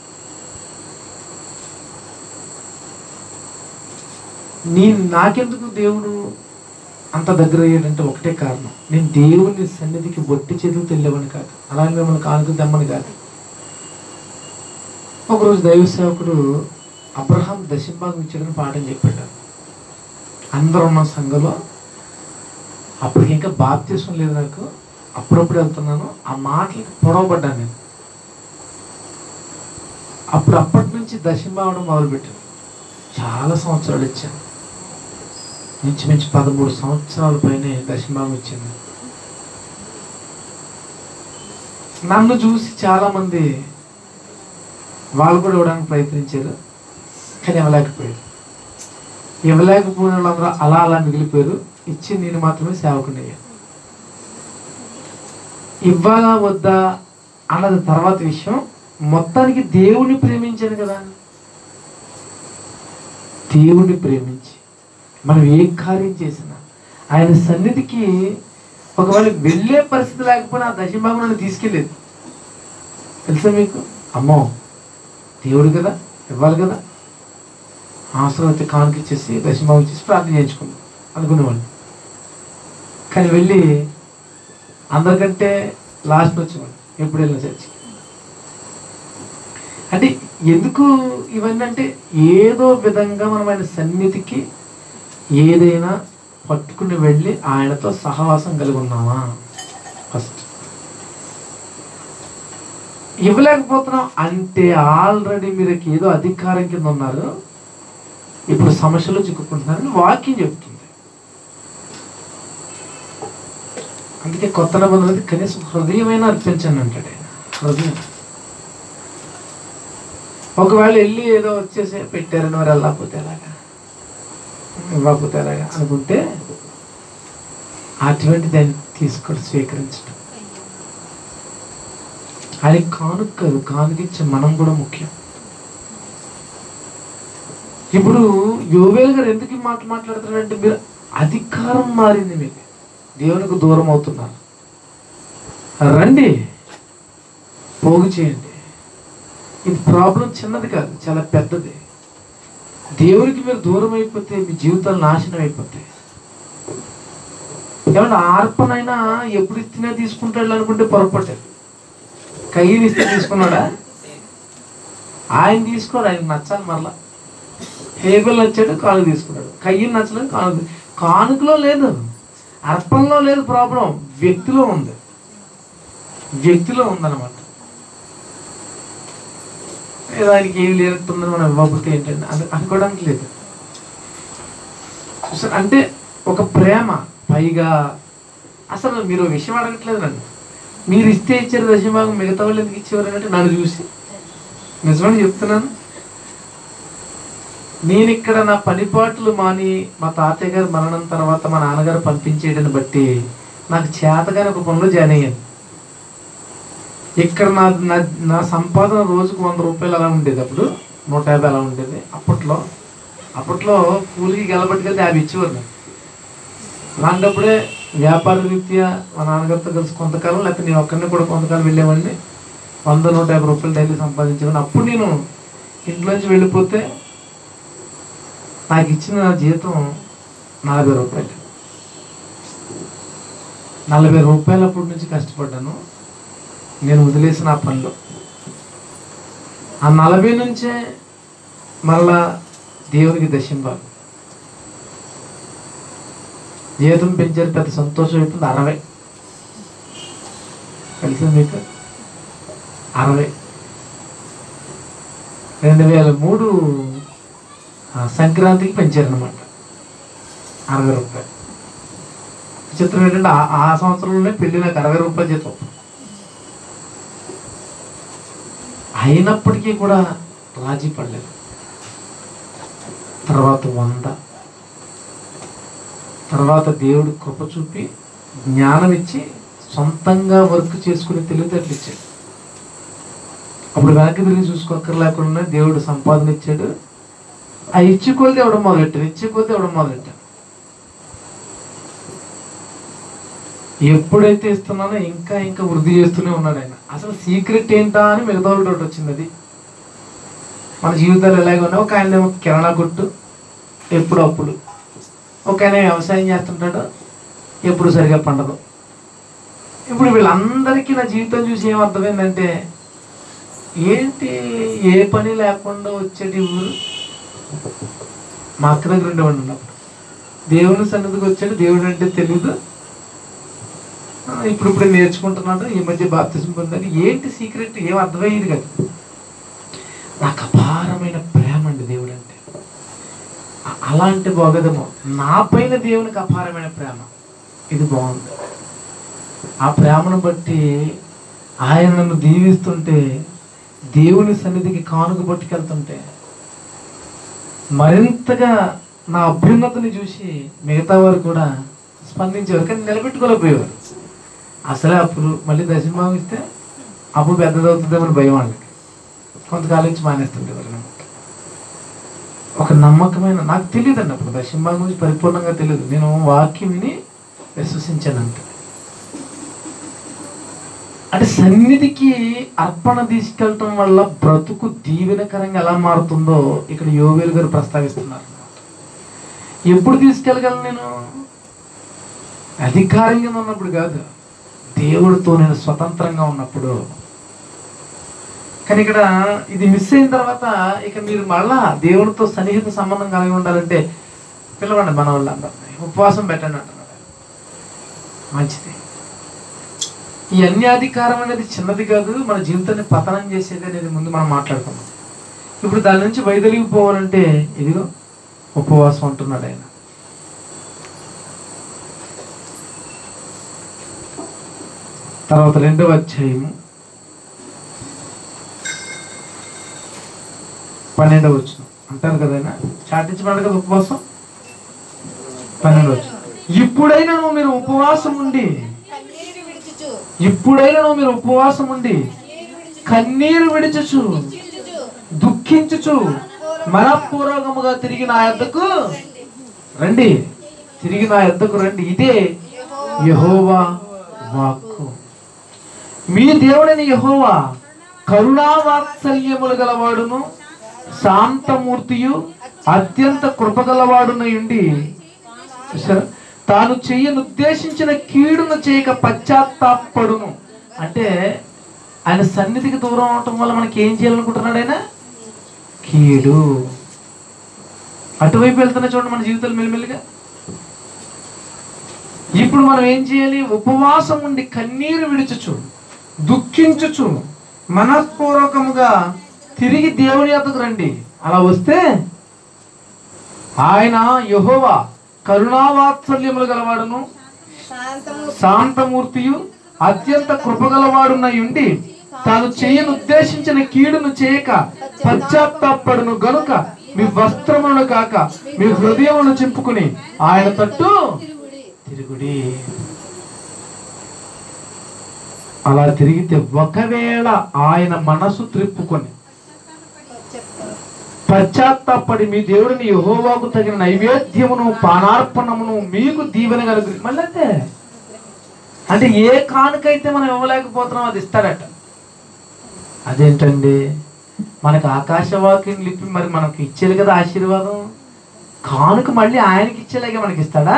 నీ నాకెందుకు దేవుడు అంత దగ్గర అయ్యాడంటే ఒకటే కారణం నేను దేవుని సన్నిధికి బొట్టి చేతులు తెలియవని కాదు అలాగే మిమ్మల్ని కానుక తెమ్మని కాదు ఒకరోజు దైవ సేవకుడు అబ్రహాం దశంభాగం ఇచ్చాడని పాఠం చెప్పాడు అందరూ ఉన్న సంఘంలో అప్పటికి ఇంకా బాప్తీసం లేదు నాకు అప్పుడప్పుడు వెళ్తున్నాను ఆ మాటలకి పొడవబడ్డాను నేను అప్పుడు అప్పటి నుంచి దశంభావడం మొదలుపెట్టాను చాలా సంవత్సరాలు ఇచ్చాను ఇంచుమించు పదమూడు సంవత్సరాల పైనే దశంభాగం ఇచ్చింది నన్ను చూసి చాలా మంది వాళ్ళు కూడా ఇవ్వడానికి ప్రయత్నించారు కానీ ఇవ్వలేకపోయారు ఇవ్వలేకపోయిన వాళ్ళందరూ అలా అలా మిగిలిపోయారు ఇచ్చి నేను మాత్రమే సేవకుని అయ్యాను ఇవ్వాలా వద్దా అన్నది తర్వాత విషయం మొత్తానికి దేవుణ్ణి ప్రేమించాను కదా దేవుణ్ణి ప్రేమించి మనం ఏ కార్యం చేసినా ఆయన సన్నిధికి ఒకవేళ వెళ్ళే పరిస్థితి లేకపోయినా ఆ దశభాగం నన్ను తీసుకెళ్ళేది తెలుసా మీకు అమ్మో దేవుడు కదా ఇవ్వాలి కదా అవసరం అయితే కానుక ఇచ్చేసి దశభాగం ఇచ్చేసి ప్రార్థన చేయించుకుందాం అనుకునేవాడిని కానీ వెళ్ళి అందరికంటే లాస్ట్ వచ్చేవాడు ఎప్పుడు వెళ్ళిన చర్చి అంటే ఎందుకు ఇవన్నీ అంటే ఏదో విధంగా మనం ఆయన సన్నిధికి ఏదైనా పట్టుకుని వెళ్ళి ఆయనతో సహవాసం కలిగి ఉన్నామా ఫస్ట్ ఇవ్వలేకపోతున్నాం అంటే ఆల్రెడీ మీరు ఏదో అధికారం కింద ఉన్నారు ఇప్పుడు సమస్యలో చిక్కుకుంటున్నారని వాక్యం చెప్తుంది అందుకే కొత్త నిబంధన అనేది కనీసం హృదయమైన అర్పించండి అంటాడు ఆయన హృదయం ఒకవేళ వెళ్ళి ఏదో వచ్చేసి పెట్టారని మరి వెళ్ళకపోతే ఎలాగా ఇవ్వకపోతే ఎలాగా అనుకుంటే అటువంటి దాన్ని తీసుకొని స్వీకరించడం అది కానుక కాదు కానుకిచ్చే మనం కూడా ముఖ్యం ఇప్పుడు యోవేల్ గారు ఎందుకు ఈ మాట మాట్లాడుతున్నారంటే మీరు అధికారం మారింది మీకు దేవునికి దూరం అవుతున్నారు రండి పోగు చేయండి ఇది ప్రాబ్లం చిన్నది కాదు చాలా పెద్దది దేవునికి మీరు దూరం అయిపోతే మీ జీవితాలు నాశనం అయిపోతాయి ఏమన్నా ఆర్పనైనా ఎప్పుడు ఇచ్చినా తీసుకుంటాడు అనుకుంటే పొరపాటే కయ్యని ఇస్తే తీసుకున్నాడా ఆయన తీసుకోడు ఆయన నచ్చాలి మరలా హేబెల్ నచ్చాడు కానుక తీసుకున్నాడు కయ్యని నచ్చలేదు కానుక కానుకలో లేదు అర్పణలో లేదు ప్రాబ్లం వ్యక్తిలో ఉంది వ్యక్తిలో ఉందన్నమాట ఏదో ఆయనకి ఏమి లేనట్టుందని మనం ఇవ్వకపోతే ఏంటంటే అది అనుకోవడానికి లేదు చూసారు అంటే ఒక ప్రేమ పైగా అసలు మీరు ఒక విషయం అడగట్లేదు నన్ను మీరు ఇస్తే ఇచ్చారు దశభాగం మిగతా వాళ్ళు ఎందుకు ఇచ్చేవారు అంటే నన్ను చూసి నిజమని చెప్తున్నాను నేను ఇక్కడ నా పనిపాట్లు మాని మా తాతయ్య గారు మరణం తర్వాత మా నాన్నగారు పంపించేయడాన్ని బట్టి నాకు చేతగానే ఒక పనిలో జాయిన్ అయ్యాను ఇక్కడ నా నా నా సంపాదన రోజుకు వంద రూపాయలు అలా ఉండేది అప్పుడు నూట యాభై అలా ఉండేది అప్పట్లో అప్పట్లో కూలికి గెలబట్టుకెళ్తే యాభై ఇచ్చేవారు నాకు. అలాంటప్పుడే వ్యాపార రీత్యా మా నాన్నగారితో కలిసి కొంతకాలం లేకపోతే నేను ఒక్కరిని కూడా కొంతకాలం వెళ్ళేవాడిని వంద నూట యాభై రూపాయలు డైలీ సంపాదించేవాడిని అప్పుడు నేను ఇంట్లోంచి వెళ్ళిపోతే నాకు ఇచ్చిన జీతం నలభై రూపాయలు నలభై రూపాయలు అప్పటి నుంచి కష్టపడ్డాను నేను వదిలేసిన ఆ పనిలో ఆ నలభై నుంచే మరలా దేవునికి దశింబాలు జీతం పెంచారు పెద్ద సంతోషం అయిపోయింది అరవై కలిసింది మీకు అరవై రెండు వేల మూడు ఆ, సంక్రాంతికి పెంచారనమాట అరవై రూపాయలు చిత్రం ఏంటంటే ఆ- ఆ సంవత్సరంలోనే పెళ్లి నాకు అరవై రూపాయలు జీతం అయినప్పటికీ కూడా రాజీ పడలేదు తర్వాత వంద తర్వాత దేవుడు కృప చూపి జ్ఞానం ఇచ్చి సొంతంగా వర్క్ చేసుకుని తెలివితేటలు ఇచ్చాడు అప్పుడు వెనక్కి తిరిగి చూసుకోక్కర్లేకుండా దేవుడు సంపాదన ఇచ్చాడు ఆ ఇచ్చి కొలిది ఇవ్వడం మొదలెట్టాడు ఇచ్చి కొలిది ఇవ్వడం మొదలెట్టాడు ఎప్పుడైతే ఇస్తున్నానో ఇంకా ఇంకా వృద్ధి చేస్తూనే ఉన్నాడు ఆయన అసలు సీక్రెట్ ఏంటా అని మిగతా వాళ్ళ డౌట్ వచ్చింది అది మన జీవితాలు ఎలాగ ఉన్నాయి ఒక ఆయన ఏమో కిరాణా కొట్టు ఎప్పుడు అప్పుడు ఒక ఆయన వ్యవసాయం చేస్తుంటాడు ఎప్పుడు సరిగా పండదు ఇప్పుడు వీళ్ళందరికీ నా జీవితం చూసి ఏమర్థమైందంటే ఏంటి ఏ పని లేకుండా వచ్చేటి ఊరు మా అక్క దగ్గర ఉండేవాడు ఉన్నప్పుడు దేవుని సన్నిధికి వచ్చాడు దేవుడు అంటే తెలియదు ఆ, ఇప్పుడు ఇప్పుడు నేర్చుకుంటున్నాడు ఈ మధ్య బాప్తిజం పొందాడు ఏంటి సీక్రెట్ ఏం అర్థమయ్యేది కదా నాకు అపారమైన ప్రేమ అండి దేవుడు అంటే అ- అలాంటి బాగదము నా పైన దేవునికి అపారమైన ప్రేమ ఇది బాగుంది ఆ ప్రేమను బట్టి ఆయన నన్ను దీవిస్తుంటే దేవుని సన్నిధికి కానుక పట్టుకెళ్తుంటే మరింతగా నా అభ్యున్నతిని చూసి మిగతా వారు కూడా స్పందించేవారు కానీ నిలబెట్టుకోలేకపోయేవారు అసలే అప్పులు మళ్ళీ దశభాగం ఇస్తే అప్పు పెద్దదవుతుందేమని భయం వాళ్ళకి కొంతకాలం నుంచి మానేస్తుండేవారు అన్నమాట. ఒక నమ్మకమైన నాకు తెలియదు అండి అప్పుడు దశభాగం గురించి పరిపూర్ణంగా తెలియదు నేను వాక్యం విని విశ్వసించాను అంతే అంటే సన్నిధికి అర్పణ తీసుకెళ్ళటం వల్ల బ్రతుకు దీవెనకరంగా ఎలా మారుతుందో ఇక్కడ యోవేలు గారు ప్రస్తావిస్తున్నారు ఎప్పుడు తీసుకెళ్ళగలను నేను అధికారంగా ఉన్నప్పుడు కాదు దేవుడితో నేను స్వతంత్రంగా ఉన్నప్పుడు కానీ ఇక్కడ ఇది మిస్ అయిన తర్వాత ఇక మీరు మళ్ళా దేవుడితో సన్నిహిత సంబంధం కలిగి ఉండాలంటే పిలవండి మన వాళ్ళందరినీ ఉపవాసం పెట్టండి అంటున్నాడు మంచిది ఈ అన్యాధికారం అనేది చిన్నది కాదు మన జీవితాన్ని పతనం చేసేది అనేది ముందు మనం మాట్లాడుకున్నాం ఇప్పుడు దాని నుంచి వైదొలిగిపోవాలంటే ఇదిగో ఉపవాసం అంటున్నాడు ఆయన తర్వాత రెండవ అధ్యాయము పన్నెండవ వచ్చిన అంటారు కదా ఆయన చాటించబడదు కదా ఉపవాసం పన్నెండు వచ్చిన ఇప్పుడైనా నువ్వు మీరు ఉపవాసం ఉండి కన్నీరు విడుచుచు ఇప్పుడైనా నువ్వు మీరు ఉపవాసం ఉండి కన్నీరు విడుచుచు కన్నీరు విడిచుచు చించుచు దుఃఖించుచు మనపూర్వకముగా తిరిగి నా యొద్దకు రండి తిరిగి నా యొద్దకు రండి ఇదే యహోవా వాక్కు మీ దేవుడైన యహోవా కరుణా వాత్సల్యములు గలవాడును శాంతమూర్తియు అత్యంత కృపగలవాడునయుండి చూసారా? తాను చెయ్యను ఉద్దేశించిన కీడును చేయక పశ్చాత్తాపడును అంటే ఆయన సన్నిధికి దూరం అవటం వల్ల మనకి ఏం చేయాలనుకుంటున్నాడు ఆయన కీడు అటువైపు వెళ్తున్నా చూడండి మన జీవితాలు మెల్లిమెల్లిగా ఇప్పుడు మనం ఏం చేయాలి ఉపవాసం ఉండి కన్నీరు విడుచుచు దుఃఖించుచు మనఃపూర్వకముగా తిరిగి దేవుని యొద్దకు రండి అలా వస్తే ఆయన యెహోవా కరుణావాత్సల్యములు గలవాడును శాంతము శాంతమూర్తియు అత్యంత కృపగలవాడునై ఉండి తాను చేయను ఉద్దేశించిన కీడును చేయక పశ్చాత్తాపడును గనుక మీ వస్త్రములను కాక మీ హృదయమును చింపుకుని ఆయన తట్టు తిరుగుడి తిరుగుడి అలా తిరిగితే ఒకవేళ ఆయన మనసు త్రిప్పుకొని చెప్తారు పశ్చాత్తాపడి మీ దేవుడిని యహోవాకు తగిన నైవేద్యమును పానార్పణమును మీకు దీవెన కలుగు మళ్ళీ అంతే అంటే ఏ కానుకైతే మనం ఇవ్వలేకపోతున్నాం అది ఇస్తాడట అదేంటండి మనకు ఆకాశవాక్యం లిపి మరి మనకి ఇచ్చేది కదా ఆశీర్వాదం కానుక మళ్ళీ ఆయనకి ఇచ్చేలాగే మనకి ఇస్తాడా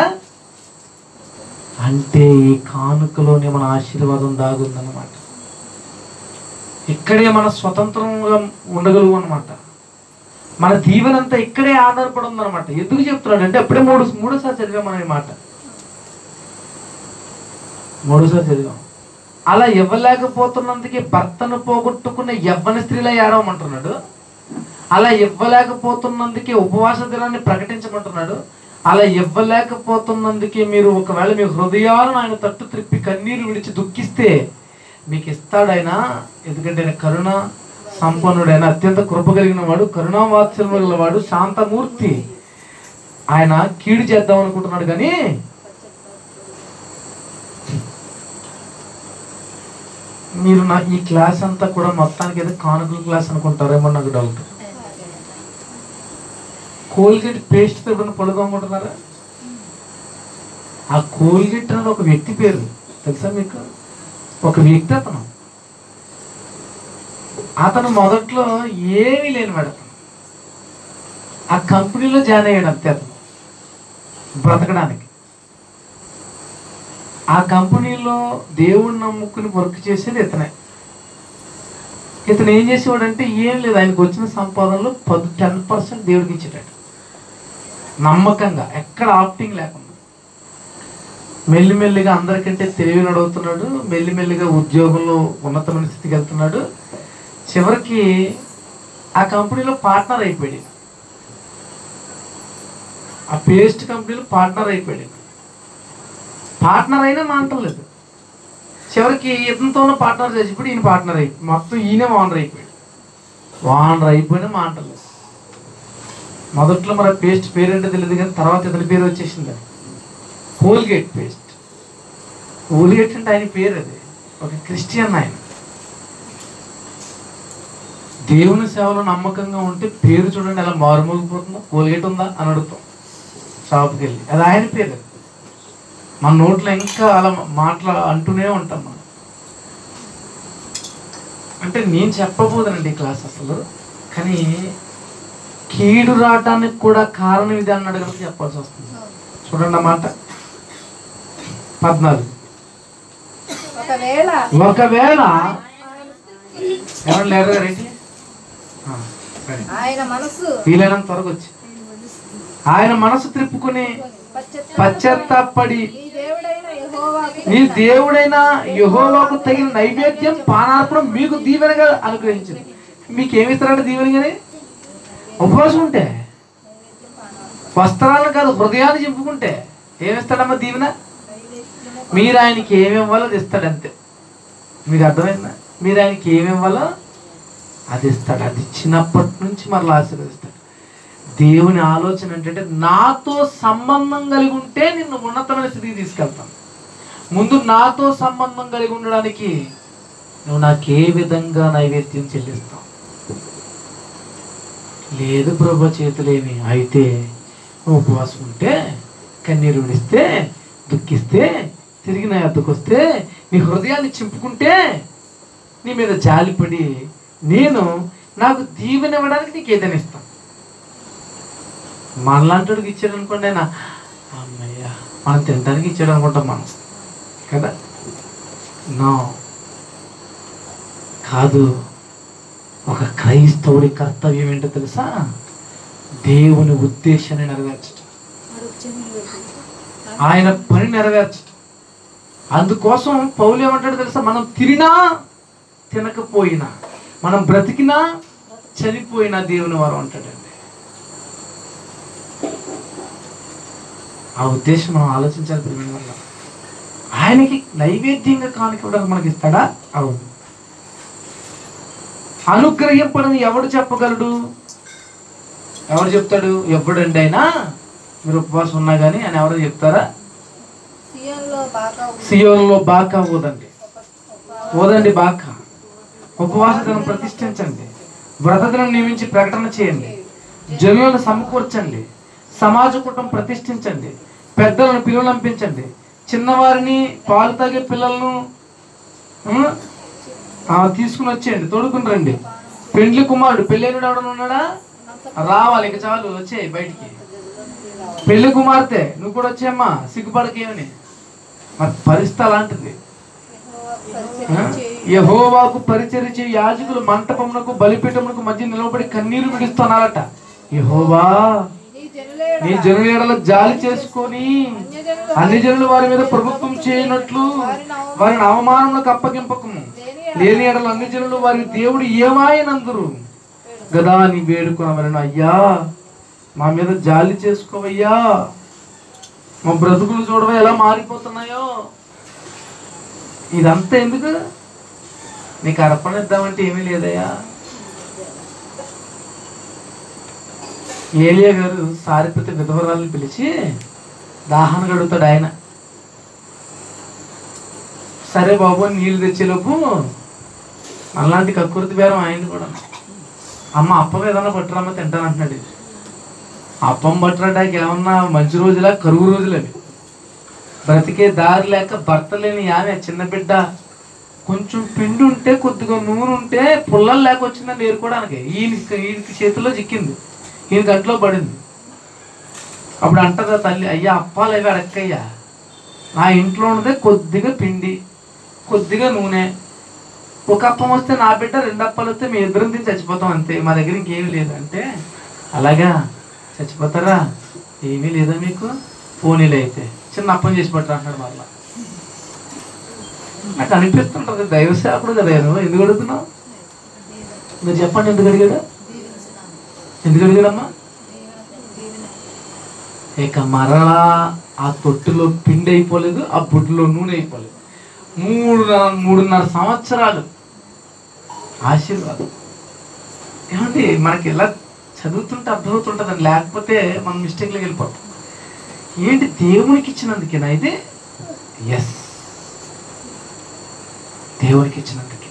అంటే ఈ కానుకలోనే మన ఆశీర్వాదం దాగుందన్నమాట ఇక్కడే మన స్వతంత్రంగా ఉండగలుగు అనమాట మన దీవెనంతా ఇక్కడే ఆధారపడి ఉందన్నమాట ఎందుకు చెప్తున్నాడు అంటే అప్పుడే మూడు మూడోసారి చదివాం మనం ఈ మాట మూడోసారి చదివాం అలా ఇవ్వలేకపోతున్నందుకే భర్తను పోగొట్టుకున్న యవ్వన స్త్రీలా ఏడవమంటున్నాడు అలా ఇవ్వలేకపోతున్నందుకే ఉపవాస దినాన్ని ప్రకటించమంటున్నాడు అలా ఇవ్వలేకపోతున్నందుకే మీరు ఒకవేళ మీ హృదయాలను ఆయన తట్టు త్రిప్పి కన్నీరు విడిచి దుఃఖిస్తే మీకు ఇస్తాడు ఆయన ఎందుకంటే ఆయన కరుణ సంపన్నుడైన అత్యంత కృప కలిగిన వాడు కరుణా వాత్సల్యం గల వాడు శాంతమూర్తి ఆయన కీడు చేద్దాం అనుకుంటున్నాడు కానీ మీరు నా ఈ క్లాస్ అంతా కూడా మొత్తానికి ఏదో కానుకల క్లాస్ అనుకుంటారేమో నాకు డౌట్ కోల్గేట్ పేస్ట్ తో ఎప్పుడైనా పడుకోమంటున్నారా ఆ కోల్గేట్ అనేది ఒక వ్యక్తి పేరు తెలుసా మీకు ఒక వ్యక్తి అతను అతను మొదట్లో ఏమీ లేని వాడు అతను. ఆ కంపెనీలో జాయిన్ అయ్యాడు అంతే అతను బ్రతకడానికి ఆ కంపెనీలో దేవుణ్ణి నమ్ముకుని వర్క్ చేసేది ఇతనే ఇతను ఏం చేసేవాడంటే ఏం లేదు ఆయనకు వచ్చిన సంపాదనలో పది టెన్ పర్సెంట్ దేవుడికి ఇచ్చేటాడు నమ్మకంగా ఎక్కడ ఆప్టింగ్ లేకుండా మెల్లిమెల్లిగా అందరికంటే తెలివిని అడుగుతున్నాడు మెల్లిమెల్లిగా ఉద్యోగంలో ఉన్నతమైన స్థితికి వెళ్తున్నాడు చివరికి ఆ కంపెనీలో పార్ట్నర్ అయిపోయాడు ఆ పేస్ట్ కంపెనీలో పార్ట్నర్ అయిపోయాడు పార్ట్నర్ అయినా మాంటలేదు చివరికి ఇతనితోనే పార్ట్నర్ చేసి ఇప్పుడు ఈయన పార్ట్నర్ అయిపోయి మొత్తం ఈయన ఓనర్ అయిపోయాడు ఓనర్ అయిపోయినా మాంటలేదు మొదట్లో మరి ఆ పేస్ట్ పేరేంటో తెలియదు కానీ తర్వాత ఇతని పేరు వచ్చేసింది కోల్గేట్ పేస్ట్ కోల్గేట్ అంటే ఆయన పేరు అది ఒక క్రిస్టియన్ ఆయన దేవుని సేవలో నమ్మకంగా ఉంటే పేరు చూడండి ఎలా మారుమోగిపోతుందో కోల్గేట్ ఉందా అని అడుగుతాం షాప్కి వెళ్ళి అది ఆయన పేరు మన నోట్లో ఇంకా అలా మాట్లా అంటూనే ఉంటాం మనం అంటే నేను చెప్పబోదనండి ఈ క్లాస్ అసలు కానీ కీడు రావటానికి కూడా కారణం ఇది అన్నాడు కనుక చెప్పాల్సి వస్తుంది చూడండి ఆ మాట పద్నాలుగు ఒకవేళ ఒకవేళ ఎవరు లేరు రెడ్డి ఆయన మనసు వీలైనంత త్వరగా వచ్చి ఆయన మనసు త్రిప్పుకుని పశ్చాత్తాపడి ఈ దేవుడైన యెహోవాకు నీ దేవుడైన యహోవాకు తగిన నైవేద్యం పానార్పణం మీకు దీవెనగా అనుగ్రహించింది మీకు ఏమి ఇస్తారంటే దీవెనగానే ఉపవాసం ఉంటే వస్త్రాలను కాదు హృదయాన్ని చింపుకుంటే ఏమిస్తాడమ్మా దీవెన మీరు ఆయనకి ఏమి ఇవ్వాలో అది ఇస్తాడు అంతే మీకు అర్థమైందా మీరు ఆయనకి ఏమి ఇవ్వాలో అది ఇస్తాడు అది ఇచ్చినప్పటి నుంచి మరలా ఆశీర్వదిస్తాడు దేవుని ఆలోచన ఏంటంటే నాతో సంబంధం కలిగి ఉంటే నిన్ను ఉన్నతమైన స్థితికి తీసుకెళ్తాను ముందు నాతో సంబంధం కలిగి ఉండడానికి నువ్వు నాకు ఏ విధంగా నైవేద్యం చెల్లిస్తావు లేదు ప్రభు చేతులేమి అయితే నువ్వు ఉపవాసం ఉంటే కన్నీరు విడిస్తే దుఃఖిస్తే తిరిగి నా వద్దకు వస్తే నీ హృదయాన్ని చింపుకుంటే నీ మీద జాలిపడి నేను నాకు దీవెన ఇవ్వడానికి నీకు ఏదైనా ఇస్తాను మనలాంటికి ఇచ్చాడు అనుకోండి ఆయన అమ్మయ్య మనం తినడానికి ఇచ్చాడు అనుకుంటాం మనం కదా నో కాదు ఒక క్రైస్తవుడి కర్తవ్యం ఏంటో తెలుసా దేవుని ఉద్దేశాన్ని నెరవేర్చడం ఆయన పని నెరవేర్చడం అందుకోసం పౌలు ఏమంటాడు తెలుసా మనం తిరినా తినకపోయినా మనం బ్రతికినా చనిపోయినా దేవుని వారు అంటాడండి ఆ ఉద్దేశం మనం ఆలోచించాలి ప్రియమైన వాళ్ళ ఆయనకి నైవేద్యంగా కానుక ఇవ్వడానికి మనకి ఇస్తాడా అవును అనుగ్రహింపడని ఎవడు చెప్పగలడు ఎవడు చెప్తాడు ఎవడండి అయినా మీరు ఉపవాసం ఉన్నా కానీ అని ఎవరు చెప్తారా సియోన్లో బాగా ఉంది. సియోన్లో బాకా ఊదండి ఊదండి బాకా ఉపవాస దినం ప్రతిష్ఠించండి వ్రత దినం నియమించి ప్రకటన చేయండి జనులను సమకూర్చండి సమాజ కుటుంబం ప్రతిష్ఠించండి పెద్దలను పిలువలంపించండి చిన్నవారిని పాలు తాగే పిల్లలను ఉం, ఆ, తీసుకుని వచ్చేయండి తోడుకుని రండి పెండ్లి కుమారుడు పెళ్ళైనడు ఎవడన్నా ఉన్నాడా రావాలి ఇక చాలు వచ్చే బయటికి పెళ్లి కుమార్తె నువ్వు కూడా వచ్చేమ్మా సిగ్గుపడకేమని మరి పరిస్థితి అలాంటిది ఆ? యెహోవాకు పరిచర్య చేయి యాజకులు మంటపమునకు బలిపీఠమునకు మధ్య నిలబడి కన్నీరు విడుస్తున్నారట యెహోవా నీ జనులేడ నీ జనుల జాలి చేసుకొని అన్యజనులు అన్ని జనులు వారి మీద ప్రభుత్వం చేయనట్లు వారిని అవమానములకు అప్పగింపకము లేని ఎడల అన్ని జనులు వారి దేవుడు ఏమాయనందురు గదా నీ వేడుకొనవలను అయ్యా మా మీద జాలి చేసుకోవయ్యా మా బ్రతుకులు చూడవా ఎలా మారిపోతున్నాయో ఇదంతా ఎందుకు నీకు అర్పణ ఇద్దామంటే ఏమీ లేదయ్యా ఏలియా గారు సారిపతి విధవరాలను పిలిచి దాహన గడుగుతాడు ఆయన సరే బాబు అని నీళ్ళు తెచ్చేలోపు అలాంటి కక్కుర్తి బేరం ఆయన కూడా అమ్మ అప్పం ఏదన్నా పట్టురమ్మ తింటాను అంటున్నాడు అప్పం పట్టడానికి ఏమన్నా మంచి రోజులా కరువు రోజులు అవి బ్రతికే దారి లేక భర్త లేని ఆమె చిన్న బిడ్డ కొంచెం పిండి ఉంటే కొద్దిగా నూనె ఉంటే పుల్లలు లేక వచ్చిందని నేర్కోవడానికి ఈయనకి ఈయనకి చేతిలో చిక్కింది ఈయన గంటలో పడింది అప్పుడు అంటదా తల్లి అయ్యా అప్పాలు అవి అడక్కయ్యా నా ఇంట్లో ఉన్నదే కొద్దిగా పిండి కొద్దిగా నూనె ఒక అప్పం వస్తే నా బిడ్డ రెండు అప్పాలు వస్తే మీ ఇద్దరం తిని చచ్చిపోతాం అంతే మా దగ్గర ఇంకేమీ లేదు అంటే అలాగా చచ్చిపోతారా ఏమీ లేదా మీకు పోనీలు అయితే చిన్న అప్పం చేసి పట్టరా అంటాడు మళ్ళా నాకు అనిపిస్తుంటుంది దైవ సేవకుడు కదా నువ్వు ఎందుకు అడుగుతున్నావు మీరు చెప్పండి ఎందుకు అడిగాడు ఎందుకు అడిగాడమ్మా ఇక మరలా ఆ తొట్టులో పిండి అయిపోలేదు ఆ బుడ్డులో నూనె అయిపోలేదు మూడు మూడున్నర సంవత్సరాలు ఆశీర్వాదం ఏమండి మనకి ఇలా చదువుతుంటే అర్థమవుతుంటుందండి లేకపోతే మనం మిస్టేక్లోకి వెళ్ళిపోతాం ఏంటి దేవునికి ఇచ్చినందుకేనా ఇది ఎస్ దేవునికి ఇచ్చినందుకే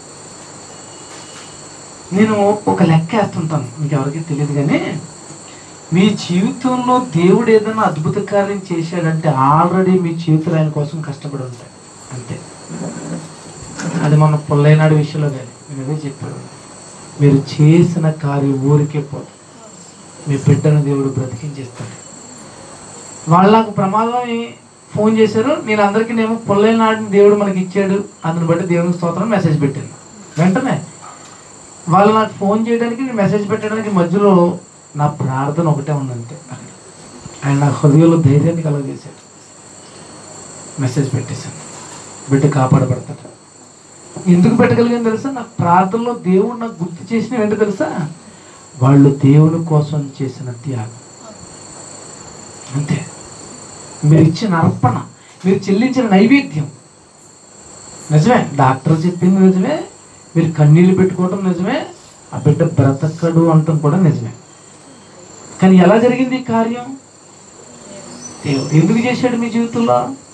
నేను ఒక లెక్క వేస్తుంటాను మీకు ఎవరికి తెలియదు కానీ మీ జీవితంలో దేవుడు ఏదైనా అద్భుత కార్యం చేశాడంటే ఆల్రెడీ మీ చేతులు ఆయన కోసం కష్టపడి ఉంటాయి అంతే అది మన పుల్లైనాడు విషయంలో కానీ నేను అదే చెప్పాను మీరు చేసిన కార్యం ఊరికే పోదు మీ బిడ్డను దేవుడు బ్రతికించేస్తాడు వాళ్ళు నాకు ప్రమాదం అయి ఫోన్ చేశారు నేను అందరికీ నేను పుల్లైనాడిని దేవుడు మనకి ఇచ్చాడు అందుని బట్టి దేవునికి స్తోత్రం మెసేజ్ పెట్టాను వెంటనే వాళ్ళు నాకు ఫోన్ చేయడానికి నేను మెసేజ్ పెట్టడానికి మధ్యలో నా ప్రార్థన ఒకటే ఉందంటే ఆయన నా హృదయంలో ధైర్యాన్ని కలగజేశాడు మెసేజ్ పెట్టేశాను బిడ్డ కాపాడబడతాడు ఎందుకు పెట్టగలిగాను తెలుసా నా ప్రార్థనలో దేవుడు నాకు గుర్తు చేసిన ఏంటో తెలుసా వాళ్ళు దేవుని కోసం చేసిన త్యాగం అంతే మీరు ఇచ్చిన అర్పణ మీరు చెల్లించిన నైవేద్యం నిజమే డాక్టర్ చెప్పింది నిజమే మీరు కన్నీళ్ళు పెట్టుకోవడం నిజమే ఆ బిడ్డ బ్రతకడు అంటాం కూడా నిజమే కానీ ఎలా జరిగింది ఈ కార్యం దేవుడు ఎందుకు చేశాడు మీ జీవితంలో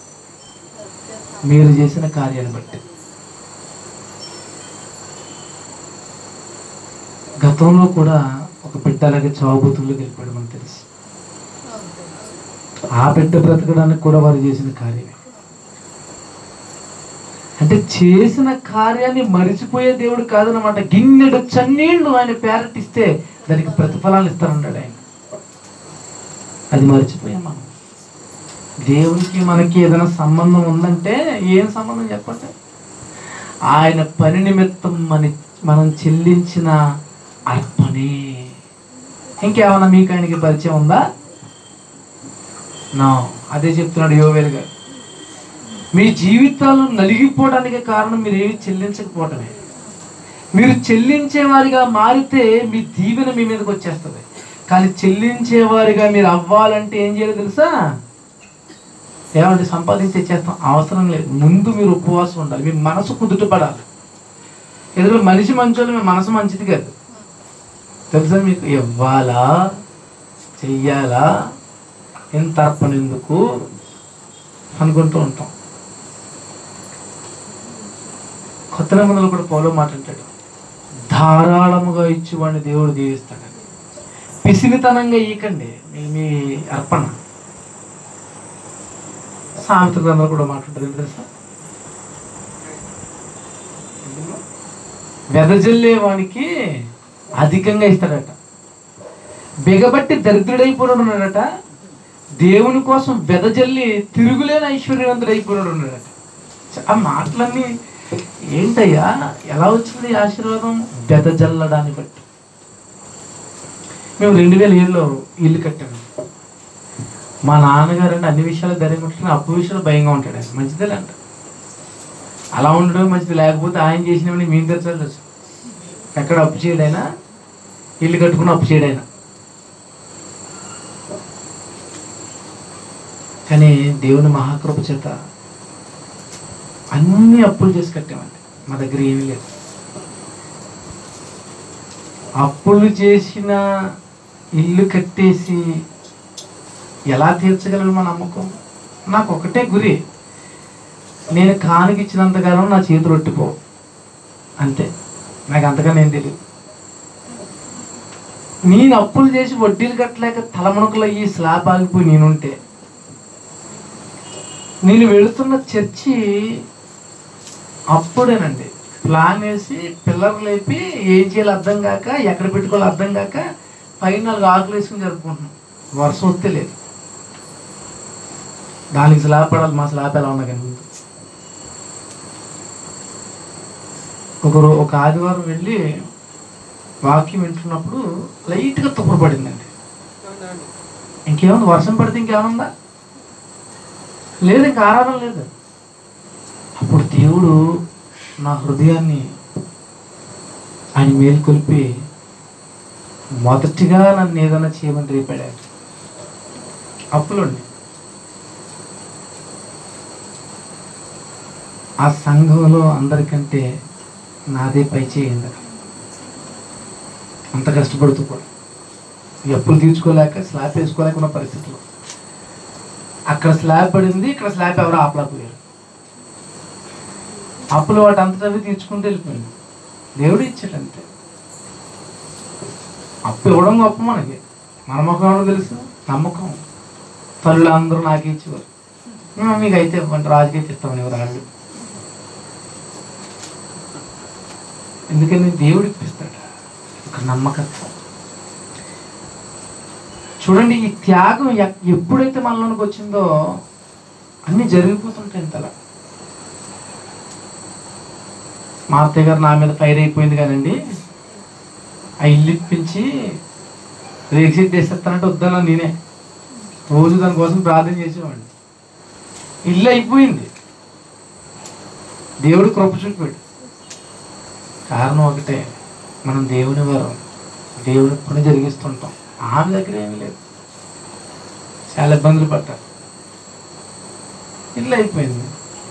మీరు చేసిన కార్యాన్ని బట్టి గతంలో కూడా ఒక బిడ్డ అలాగే చావుబూతుల్లోకి వెళ్ళిపోయాడు మనకు తెలుసు ఆ బిడ్డ బ్రతకడానికి కూడా వారు చేసిన కార్యమే అంటే చేసిన కార్యాన్ని మరిచిపోయే దేవుడు కాదనమాట గిన్నెడు చన్నీళ్లు ఆయన పేరటిస్తే దానికి ప్రతిఫలాలు ఇస్తానన్నాడు ఆయన అది మర్చిపోయాం మనం దేవునికి మనకి ఏదైనా సంబంధం ఉందంటే ఏం సంబంధం చెప్పండి ఆయన పని నిమిత్తం మన మనం చెల్లించిన అర్పణే ఇంకేమన్నా మీకు ఆయనకి పరిచయం ఉందా నా అదే చెప్తున్నాడు యోవేల్ గారు మీ జీవితాలు నలిగిపోవడానికి కారణం మీరు ఏమి చెల్లించకపోవటమే మీరు చెల్లించేవారిగా మారితే మీ దీవెన మీ మీదకి వచ్చేస్తుంది కానీ చెల్లించేవారిగా మీరు అవ్వాలంటే ఏం చేయాలి తెలుసా ఏమంటే సంపాదించి చేస్తాం అవసరం లేదు ముందు మీరు ఉపవాసం ఉండాలి మీ మనసు కుదుటపడాలి ఎదురు మనిషి మంచోళ్ళు మీ మనసు మంచిది కాదు తెలుసా మీకు ఇవ్వాలా చెయ్యాలా ఎంత అర్పణ ఎందుకు అనుకుంటూ ఉంటాం కొత్త నిబంధనలు కూడా పౌలో మాట అంటాడు ధారాళముగా ఇచ్చేవాడిని దేవుడు దీవిస్తాడని పిసినితనంగా ఈకండి మీ మీ అర్పణ సామెత గ్రంథంలో కూడా మాట్లాడుతుంది ఏంటి తెలుసా వెదజల్లే వానికి అధికంగా ఇస్తాడట బిగబట్టి దరిద్రుడైపోయాడు ఉన్నాడట దేవుని కోసం వెదజల్లి తిరుగులేని ఐశ్వర్యవంతుడు అయిపోయాడు ఉన్నాడట ఆ మాటలన్నీ ఏంటయ్యా ఎలా వచ్చింది ఈ ఆశీర్వాదం వెదజల్లడాన్ని బట్టి మేము రెండు వేల ఏళ్ళలో ఇల్లు కట్టాము మా నాన్నగారు అంటే అన్ని విషయాలు ధైర్యం ఉంటాడు అప్పు విషయాలు భయంగా ఉంటాడు ఆయన మంచిదే అంట అలా ఉండడం మంచిది లేకపోతే ఆయన చేసినవని మేము తెచ్చాలి తెలుసు ఎక్కడ అప్పు చేయడైనా ఇల్లు కట్టుకుని అప్పు చేయడైనా కానీ దేవుని మహాకృప చేత అన్ని అప్పులు చేసి కట్టామండి మా దగ్గర ఏమీ లేదు అప్పులు చేసిన ఇల్లు కట్టేసి ఎలా తీర్చగలను మా నమ్మకం నాకు ఒకటే గురి నేను కానుక ఇచ్చినంతకాలం నా చేతులు ఒట్టిపో అంతే నాకు అంతగా నేను తెలియదు నేను అప్పులు చేసి వడ్డీలు కట్టలేక తలమునకలు అయ్యి స్లాబ్ ఆగిపోయి నేనుంటే నేను వెళుతున్న చర్చి అప్పుడేనండి ప్లాన్ వేసి పిల్లలు లేపి ఏం చేయాలి అర్థం కాక ఎక్కడ పెట్టుకోవాలి అర్థం కాక పైన నాలుగు ఆకులు వేసుకుని జరుపుకుంటున్నాం వర్షం వస్తే లేదు దానికి స్లాబ్ పడాలి మా స్లాబ్ ఎలా ఉన్నా కానీ ముందు. ఒక రో ఒక ఆదివారం వెళ్ళి వాక్యం వింటున్నప్పుడు లైట్గా తుప్పరు పడిందండి ఇంకేముంది వర్షం పడితే ఇంకేముందా లేదు ఇంకా ఆరాధన లేదు అప్పుడు దేవుడు నా హృదయాన్ని ఆయన మేల్కొల్పి మొదటిగా నన్ను ఏదైనా చేయమని రేపాడాడు అప్పులండి ఆ సంఘంలో అందరికంటే నాదే పై చేయండి అంత కష్టపడుతూ కూడా ఈ అప్పులు తీర్చుకోలేక స్లాబ్ వేసుకోలేక ఉన్న పరిస్థితులు అక్కడ స్లాబ్ పడింది ఇక్కడ స్లాబ్ ఎవరో ఆపలేకపోయారు అప్పులు వాటి అంతటా అవి తీర్చుకుంటూ వెళ్ళిపోయింది దేవుడు ఇచ్చాడు అంతే అప్పు ఇవ్వడం గొప్ప మనకి మన ముఖం ఎవరో తెలుసు నమ్మకం తల్లులు అందరూ నాకే ఇచ్చేవారు "మేము మీకు అయితే ఇవ్వండి రాజుకి అయితే ఇస్తామని ఎవరు రాజు ఎందుకని దేవుడు ఇప్పిస్తాడు ఒక నమ్మకత్వం చూడండి ఈ త్యాగం ఎక్- ఎప్పుడైతే మనలోనికి వచ్చిందో అన్నీ జరిగిపోతుంటాయి ఇంతలా మా అత్తయ్య గారు నా మీద ఫైర్ అయిపోయింది కదండి ఆ ఇల్లు ఇప్పించి రేక్సీట్ వేసేస్తానంటే వద్దన్నా నేనే రోజు దానికోసం ప్రార్థన చేసేవాడిని ఇల్లు అయిపోయింది దేవుడు కృప చూపాడు కారణం ఒకటే మనం దేవుని వారం దేవుని పని జరిగిస్తుంటాం ఆమె దగ్గర ఏమీ లేదు చాలా ఇబ్బందులు పడ్డారు ఇల్లు అయిపోయింది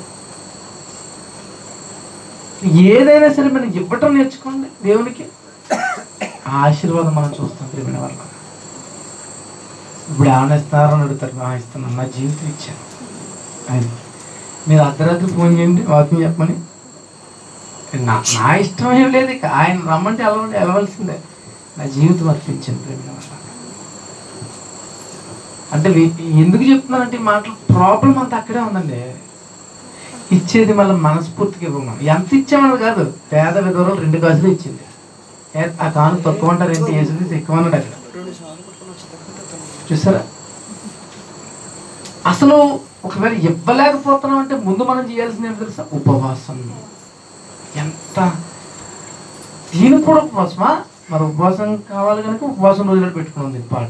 ఏదైనా సరే మనం ఇవ్వటం నేర్చుకోండి దేవునికి ఆ ఆశీర్వాదం మనం చూస్తాం ప్రేమైన వాళ్ళ ఇప్పుడు ఏమైనా ఇస్తారని అడుగుతారు "ఆ, ఇస్తున్నాను నా జీవితం ఇచ్చాను అది మీరు అర్ధరాత్రి ఫోన్ చేయండి వాకింగ్ చెప్పమని నా నా ఇష్టం ఏం లేదు ఇక ఆయన రమ్మంటే వెళ్ళవండి వెళ్ళవలసిందే నా జీవితం అర్పించింది ప్రేమ వల్ల అంటే వీ- ఎందుకు చెప్తున్నానంటే ఈ మాటలు ప్రాబ్లం అంతా అక్కడే ఉందండి ఇచ్చేది మళ్ళీ మనస్ఫూర్తిగా ఇవ్వమని ఎంత ఇచ్చామని కాదు పేద విధవరాలు రెండు గాజులు ఇచ్చింది ఏ, ఆ కాను తక్కువ అంటారు ఏంటి వేసింది ఎక్కువ అన్నాడు అక్కడ చూసారా అసలు ఒకవేళ ఇవ్వలేకపోతున్నాం అంటే ముందు మనం చేయాల్సింది ఏంటి తెలుసా ఉపవాసం ఎంత దీనికి కూడా ఉపవాసమా మరి ఉపవాసం కావాలి కనుక ఉపవాసం రోజులు పెట్టుకున్నాం దీని పాట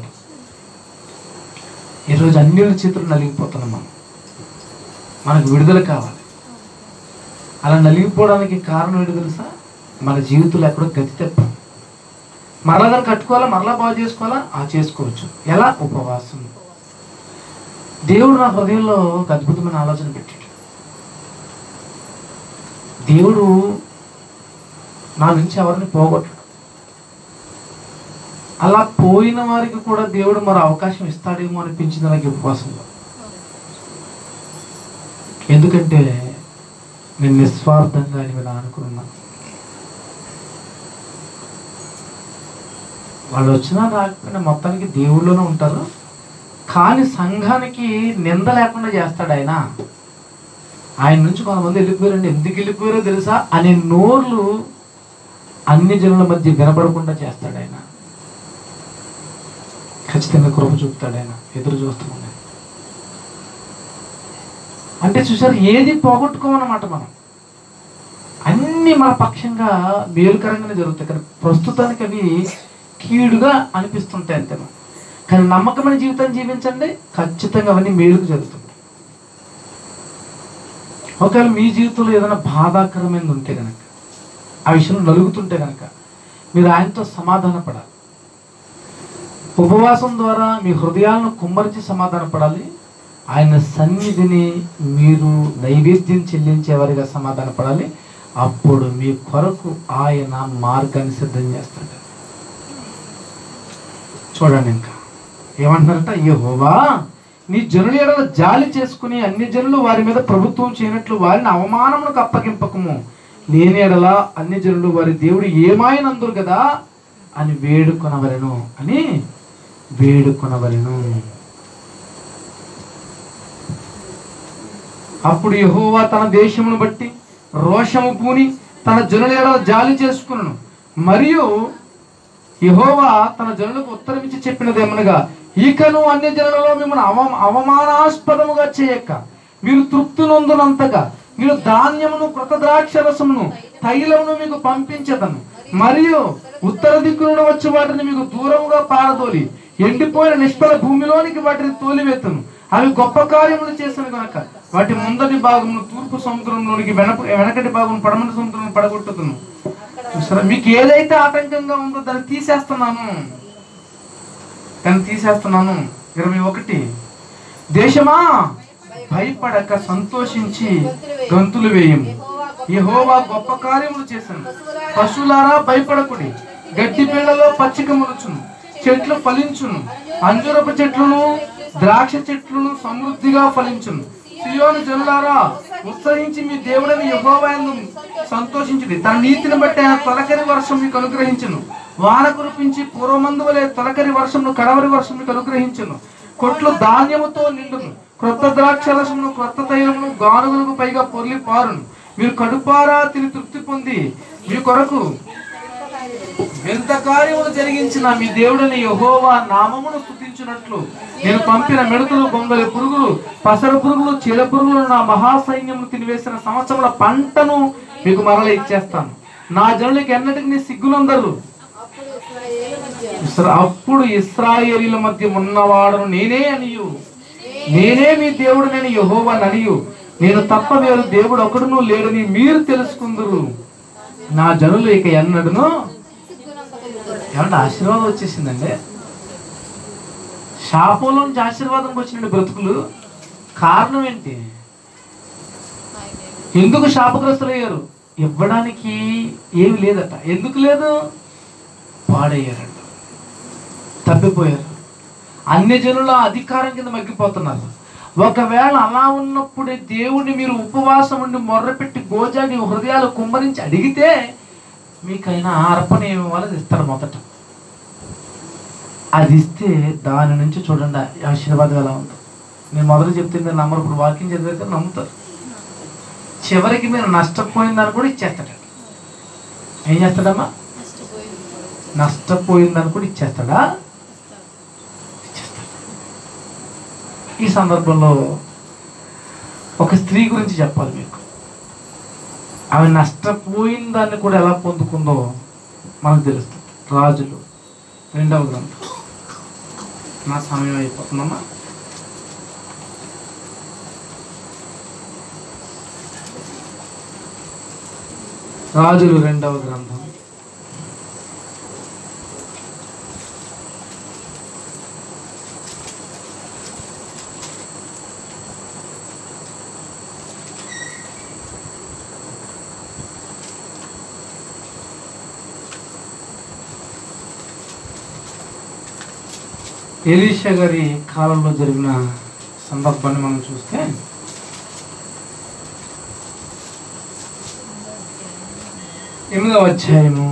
ఈరోజు అన్ని చేతులు నలిగిపోతున్నాం మనం మనకు విడుదల కావాలి అలా నలిగిపోవడానికి కారణం ఏంటి తెలుసా మన జీవితంలో ఎక్కడో గతి తెప్పాం మరలా దాన్ని కట్టుకోవాలా మరలా బాగు చేసుకోవాలా ఆ చేసుకోవచ్చు ఎలా ఉపవాసం దేవుడు నా హృదయంలో ఒక అద్భుతమైన ఆలోచన పెట్టాడు దేవుడు నా నుంచి ఎవరిని పోగొట్టడు అలా పోయిన వారికి కూడా దేవుడు మరి అవకాశం ఇస్తాడేమో అనిపించింది నాకు ఈ ఉపవాసంలో ఎందుకంటే నేను నిస్వార్థంగా ఆయన మీద ఆనుకున్నాను వాళ్ళు వచ్చినా రాకపోయినా మొత్తానికి దేవుళ్ళలోనే ఉంటారు కానీ సంఘానికి నింద లేకుండా చేస్తాడు ఆయన ఆయన నుంచి కొంతమంది వెళ్ళిపోయారండి ఎందుకు వెళ్ళిపోయారో తెలుసా అనే నోర్లు అన్ని జనుల మధ్య వినపడకుండా చేస్తాడు ఆయన ఖచ్చితంగా కృప చూపుతాడు ఆయన ఎదురు చూస్తున్నాడు అంటే చూసారు ఏది పోగొట్టుకోమన్నమాట మనం అన్ని మన పక్షంగా మేలుకరంగానే జరుగుతాయి కానీ ప్రస్తుతానికి అవి కీడుగా అనిపిస్తుంటాయి అంతే మనం. కానీ నమ్మకమైన జీవితం జీవించండి ఖచ్చితంగా అవన్నీ మేలుకు జరుగుతుంది ఒకవేళ మీ జీవితంలో ఏదైనా బాధాకరమైనది ఉంటే కనుక ఆ విషయంలో నలుగుతుంటే కనుక మీరు ఆయనతో సమాధాన పడాలి ఉపవాసం ద్వారా మీ హృదయాలను కుమ్మరించి సమాధాన పడాలి ఆయన సన్నిధిని మీరు నైవేద్యం చెల్లించేవారిగా సమాధాన పడాలి అప్పుడు మీ కొరకు ఆయన మార్గాన్ని సిద్ధం చేస్తాడు చూడండి ఇంకా ఏమంటున్నారంట యెహోవా నీ జనుల ఎడల జాలి చేసుకుని అన్ని జనులు వారి మీద ప్రభుత్వం చేయనట్లు వారిని అవమానమునకు అప్పగింపకము లేని ఎడల అన్ని జనులు వారి దేవుడు ఏమాయనందురు కదా అని వేడుకొనవలెను అని వేడుకొనవలెను అప్పుడు యెహోవా తన దేశమును బట్టి రోషము పూని తన జనుల ఎడల జాలి చేసుకును మరియు యెహోవా తన జనులకు ఉత్తరమిచ్చి చెప్పినది ఏమనగా ఇకను అన్య జనులలో మిమ్మల్ని అవ అవమానాస్పదముగా చేయక మీరు తృప్తి నొందునంతగా మీరు ధాన్యమును కృత ద్రాక్ష రసమును తైలమును మీకు పంపించదను మరియు ఉత్తర దిక్కు నుండి వచ్చి వాటిని మీకు దూరముగా పారదోలి ఎండిపోయిన నిష్ఫల భూమిలోనికి వాటిని తోలివేతును అవి గొప్ప కార్యములు చేసిన కనుక వాటి ముందటి భాగమును తూర్పు సముద్రంలోనికి వెనక వెనకటి భాగం పడమటి సముద్రం పడగొట్టుతును చూసారా మీకు ఏదైతే ఆటంకంగా ఉందో దాన్ని తీసేస్తున్నాను దాన్ని తీసేస్తున్నాను ఇరవై ఒకటి దేశమా భయపడక సంతోషించి గంతులు వేయము యెహోవా గొప్ప కార్యములు చేశాను పశువులారా భయపడకుడి గడ్డి పీళ్లలో పచ్చిక ములుచును చెట్లు ఫలించును అంజూరపు చెట్లను ద్రాక్ష చెట్లను సమృద్ధిగా ఫలించును సియోను జనులారా ఉత్సహించి మీ దేవుడని యహోవాయందు సంతోషించుడి తన నీతిని బట్టి ఆయన తొలకరి వర్షం మీకు అనుగ్రహించును వాన కురిపించి పూర్వమందు వలె తొలకరి వర్షమును కడవరి వర్షం మీకు అనుగ్రహించును కొట్లు ధాన్యముతో నిండును క్రొత్త ద్రాక్ష రసమును క్రొత్త తైలమును గానుగులకు పైగా పొర్లి పారును మీరు కడుపారా తిని తృప్తి పొంది మీ కొరకు ఎంత కార్యములు జరిగించిన మీ దేవుడిని యహోవా నామమును స్తుతించినట్లు నేను పంపిన మిడతలు బొంగలి పురుగులు పసర పురుగులు చీడ పురుగులు నా మహాసైన్యమును తినివేసిన సంవత్సరముల పంటను మీకు మరల ఇచ్చేస్తాను నా జనులకి ఎన్నటికి నీ సిగ్గునందరు అప్పుడు ఇశ్రాయేలు మధ్య ఇస్రా- అప్పుడు ఇస్రాయేలీల మధ్య ఉన్నవాడను నేనే అనియు నేనే మీ దేవుడు నేను యహోవా అనియు నేను తప్ప వేరు దేవుడు ఒకడును లేడని మీరు తెలుసుకుందరు నా జనులు ఇక ఎన్నడును సిగ్గునంత కలుగుతాడు ఏమంటే ఆశీర్వాదం వచ్చేసిందండి శాపంలో నుంచి ఆశీర్వాదంకి వచ్చిన బ్రతుకులు కారణం ఏంటి ఎందుకు శాపగ్రస్తులయ్యారు ఇవ్వడానికి ఏమి లేదట ఎందుకు లేదు పాడయ్యారంట తప్పిపోయారు అన్ని జనుల అధికారం కింద మగ్గిపోతున్నారు ఒకవేళ అలా ఉన్నప్పుడే దేవుడిని మీరు ఉపవాసం ఉండి మొర్రపెట్టి గోజాని హృదయాలు కుమ్మరించి అడిగితే మీకైనా అర్పణ ఏమి ఇవ్వాలో అది ఇస్తాడు మొదట అది ఇస్తే దాని నుంచి చూడండి ఆ ఆశీర్వాదం ఎలా ఉందో నేను మొదలు చెప్తే మీరు నమ్మరు ఇప్పుడు వాక్యం చదివితే నమ్ముతారు చివరికి మీరు నష్టపోయిందని కూడా ఇచ్చేస్తాడు ఏం చేస్తాడమ్మా నష్టపోయిందని కూడా ఇచ్చేస్తాడా ఇచ్చేస్తాడు ఈ సందర్భంలో ఒక స్త్రీ గురించి చెప్పాలి మీకు ఆమె నష్టపోయిన దాన్ని కూడా ఎలా పొందుకుందో మనకు తెలుస్తుంది రాజులు రెండవ గ్రంథం నా సమయం అయిపోతుందమ్మా రాజులు రెండవ గ్రంథం ఎలీషా గారి కాలంలో జరిగిన సందర్భాన్ని మనం చూస్తే ఎనిమిదవ అధ్యాయము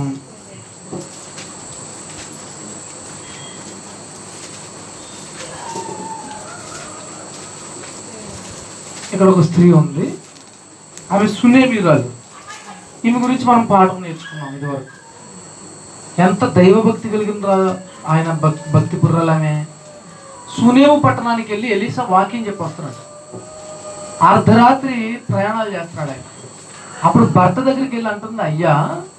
ఇక్కడ ఒక స్త్రీ ఉంది ఆమె సునేమిరాలు ఈమె గురించి మనం పాఠం నేర్చుకున్నాం ఇదివరకు ఎంత దైవభక్తి కలిగిన రా- ఆయన భక్- భక్తి పుర్రాలమే సునేము పట్టణానికి వెళ్ళి ఎలీసా వాకింగ్ చెప్పి వస్తున్నాడు అర్ధరాత్రి ప్రయాణాలు చేస్తున్నాడు ఆయన అప్పుడు భర్త దగ్గరికి వెళ్ళి అంటుంది అయ్యా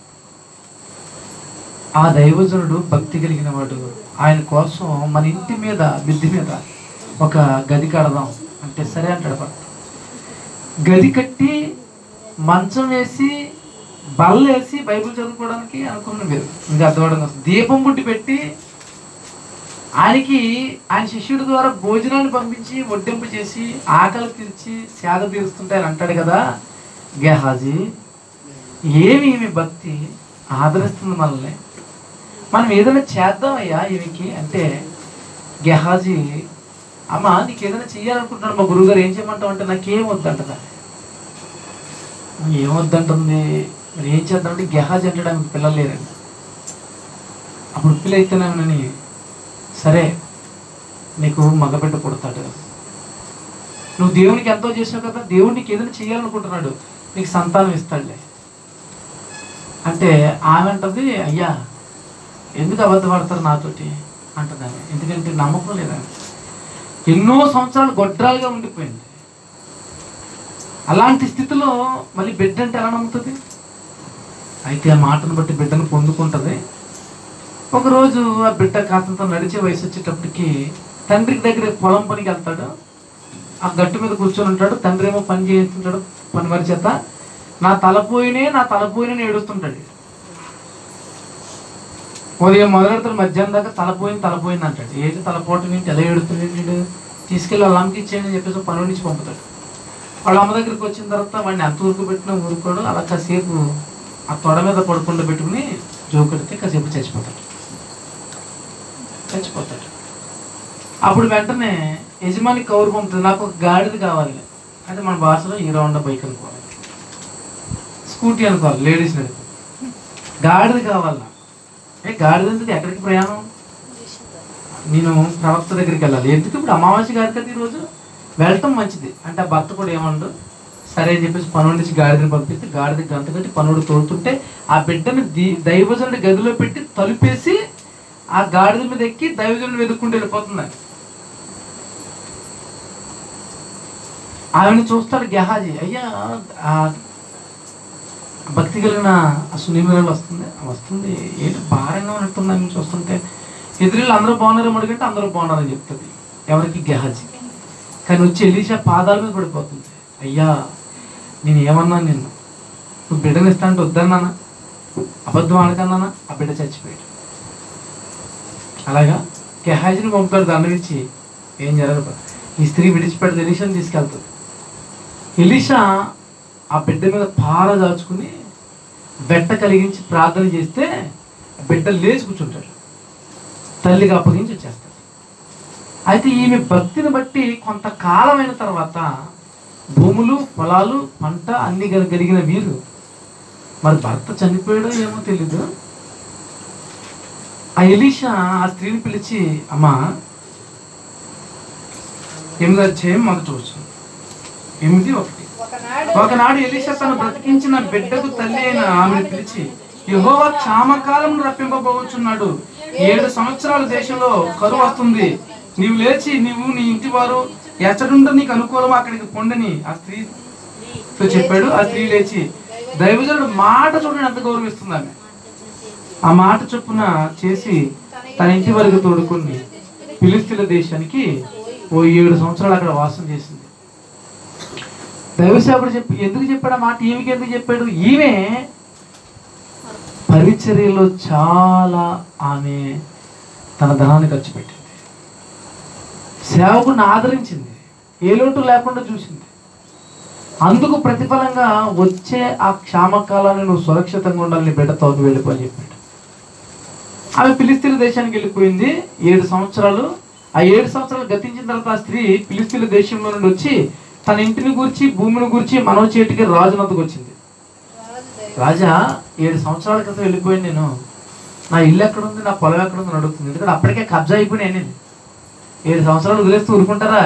ఆ దైవజనుడు భక్తి కలిగిన వాడు ఆయన కోసం మన ఇంటి మీద మిద్ది మీద ఒక గది కడదాం అంటే సరే అంటాడు భర్త గది కట్టి మంచం వేసి బల్ల వేసి బైబిల్ చదువుకోవడానికి అనుకున్నాను మీరు ఇంకా అర్థమవడం కోసం దీపం బుట్టి పెట్టి ఆయనకి ఆయన శిష్యుడి ద్వారా భోజనాన్ని పంపించి వడ్డింపు చేసి ఆకలి తీర్చి సేద తీరుస్తుంటే ఆయన అంటాడు కదా గెహాజీ ఏమి ఈమె భక్తి ఆదరిస్తుంది మనల్ని మనం ఏదైనా చేద్దామయ్యా ఈమెకి అంటే గెహాజీ అమ్మ నీకు ఏదైనా చెయ్యాలనుకుంటున్నాడు మా గురువుగారు ఏం చేయమంటావు అంటే నాకేం వద్దంటదా ఏం వద్దంటుంది మరి ఏం చేద్దామంటే గెహాజీ అంటాడు ఆమెకు పిల్లలు లేరండి అప్పుడు పిల్ల అయితేనేమని సరే నీకు మగబిడ్డ పుడతాడు నువ్వు దేవునికి ఎంతో చేసావు కదా దేవుడు నీకు ఏదైనా చేయాలనుకుంటున్నాడు నీకు సంతానం ఇస్తాడులే అంటే ఆమె అంటది అయ్యా ఎందుకు అబద్ధం ఆడతారు నాతోటి అంటది ఆమె ఎందుకంటే నమ్మకం లేదా ఎన్నో సంవత్సరాలు గొడ్రాలుగా ఉండిపోయింది అలాంటి స్థితిలో మళ్ళీ బిడ్డ అంటే ఎలా నమ్ముతుంది అయితే ఆ మాటను బట్టి బిడ్డను పొందుకుంటుంది ఒకరోజు ఆ బిడ్డ కాస్తంత నడిచే వయసు వచ్చేటప్పటికి తండ్రికి దగ్గర పొలం పనికి వెళ్తాడు ఆ గట్టు మీద కూర్చొని ఉంటాడు తండ్రి ఏమో పని చేస్తుంటాడు పని వారి చేత నా తలపోయినే నా తలపోయినే ఏడుస్తుంటాడు ఉదయం మొదలెడతాడు మధ్యాహ్నం దాకా తలపోయింది తలపోయింది అంటాడు ఏంటి తలపోవటం ఏంటి ఎలా ఏడుస్తుంది వీడు తీసుకెళ్ళి వాళ్ళ అమ్మకి ఇచ్చేయండి అని చెప్పేసి పని నుంచి పంపుతాడు వాళ్ళ అమ్మ దగ్గరికి వచ్చిన తర్వాత వాడిని ఎంత ఊరుకు పెట్టినా ఊరుకోడు అలా కాసేపు ఆ తొడ మీద పడుకుండా పెట్టుకుని జోకెడితే కాసేపు చచ్చిపోతాడు చచ్చిపోతాడు అప్పుడు వెంటనే యజమాని కౌరు పంపుతుంది నాకు ఒక గాడిద కావాలి అంటే మన భాషలో హీరో హోండా బైక్ అనుకోవాలి స్కూటీ అనుకోవాలి లేడీస్ నడిపి గాడిద కావాలా ఏ గాడిద ఎందుకు ఎక్కడికి ప్రయాణం నేను ప్రవక్త దగ్గరికి వెళ్ళాలి ఎందుకు ఇప్పుడు అమావాస్య గారి కదా ఈరోజు వెళ్ళటం మంచిది అంటే ఆ భర్త కూడా ఏమండు సరే అని చెప్పేసి పనుడి నుంచి గాడిదని పంపిస్తే గాడిద గంత కట్టి పనుడు తోడుతుంటే ఆ బిడ్డని ది దైవజనుడి గదిలో పెట్టి తలుపేసి ఆ గాడిద మీద ఎక్కి దైవజనుడు వెతుక్కుంటూ వెళ్ళిపోతుంది ఆయన. ఆమెను చూస్తాడు గెహాజీ అయ్యా ఆ భక్తి కలిగిన ఆ సునీమిరాలు వస్తుంది వస్తుంది ఏంటి భారంగా ఉన్నట్టుంది ఆమెను చూస్తుంటే ఎదురు అందరూ బాగున్నారేమో అడిగితే అందరూ బాగున్నారని చెప్తుంది ఎవరికి గెహాజీకి కానీ వచ్చి ఎలీషా పాదాల మీద పడిపోతుంది అయ్యా నేను ఏమన్నా నిన్ను నువ్వు బిడ్డని ఇస్తా అంటే వద్దన్నానా అబద్ధం ఆడకన్నానా ఆ బిడ్డ చచ్చిపోయాడు అలాగా గెహాజీని పంపుతాడు దండం ఇచ్చి ఏం జరగదు ఈ స్త్రీ విడిచిపెడితే ఎలీషాని తీసుకెళ్తుంది ఎలీషా ఆ బిడ్డ మీద పార దాచుకుని బెట్ట కలిగించి ప్రార్థన చేస్తే ఆ బిడ్డ లేచి కూర్చుంటాడు తల్లికి అప్పగించి వచ్చేస్తాడు అయితే ఈమె భక్తిని బట్టి కొంతకాలమైన తర్వాత భూములు పొలాలు పంట అన్ని గల- కలిగిన వీరు మరి భర్త చనిపోయాడో ఏమో తెలీదు ఆ ఎలీషా ఆ స్త్రీని పిలిచి అమ్మా ఎనిమిది అధ్యాయం మాకు చూసు ఎనిమిది ఒకటి ఒకనాడు ఒకనాడు ఎలీషా తను బ్రతికించిన బిడ్డకు తల్లి అయిన ఆమెను పిలిచి యెహోవా క్షామకాలం రప్పింపబోచున్నాడు ఏడు సంవత్సరాల దేశంలో కరువు వస్తుంది నీవు లేచి నీవు నీ ఇంటి వారు ఎచ్చడుండ నీకు అనుకూలం అక్కడికి పొండని ఆ స్త్రీతో చెప్పాడు ఆ స్త్రీ లేచి దైవజనుడు మాట చూడండి ఎంత గౌరవిస్తుంది ఆమె ఆ మాట చొప్పున చేసి తన ఇంటి వరకు తోడుకొని ఫిలిస్తీన్ల దేశానికి ఓ ఏడు సంవత్సరాలు అక్కడ వాసం చేసింది దైవసేవకుడు చెప్పి ఎందుకు చెప్పాడు ఆ మాట ఈమెకి ఎందుకు చెప్పాడు ఈమె పరిచర్యలో చాలా ఆమె తన ధనాన్ని ఖర్చు పెట్టింది సేవకుడిని ఆదరించింది ఏ లోటు లేకుండా చూసింది అందుకు ప్రతిఫలంగా వచ్చే ఆ క్షామకాలాన్ని నువ్వు సురక్షితంగా ఉండాలని బిడ్డతో వెళ్ళిపో అని చెప్పాడు ఆమె ఫిలిస్తీన్ల దేశానికి వెళ్ళిపోయింది ఏడు సంవత్సరాలు ఆ ఏడు సంవత్సరాలు గతించిన తర్వాత ఆ స్త్రీ ఫిలిస్తీన్ల దేశంలో నుండి వచ్చి తన ఇంటిని గురించి భూమిని గురించి మనో చేతికి రాజునందుకు వచ్చింది రాజు దైవ రాజా ఏడు సంవత్సరాల క్రితం వెళ్ళిపోయాను నేను నా ఇల్లు ఎక్కడ ఉంది నా పొలం ఎక్కడ ఉంది అని అడుగుతుంది ఎందుకంటే అప్పటికే కబ్జా అయిపోయినాయి నేను ఏడు సంవత్సరాలు వదిలేస్తూ ఊరుకుంటారా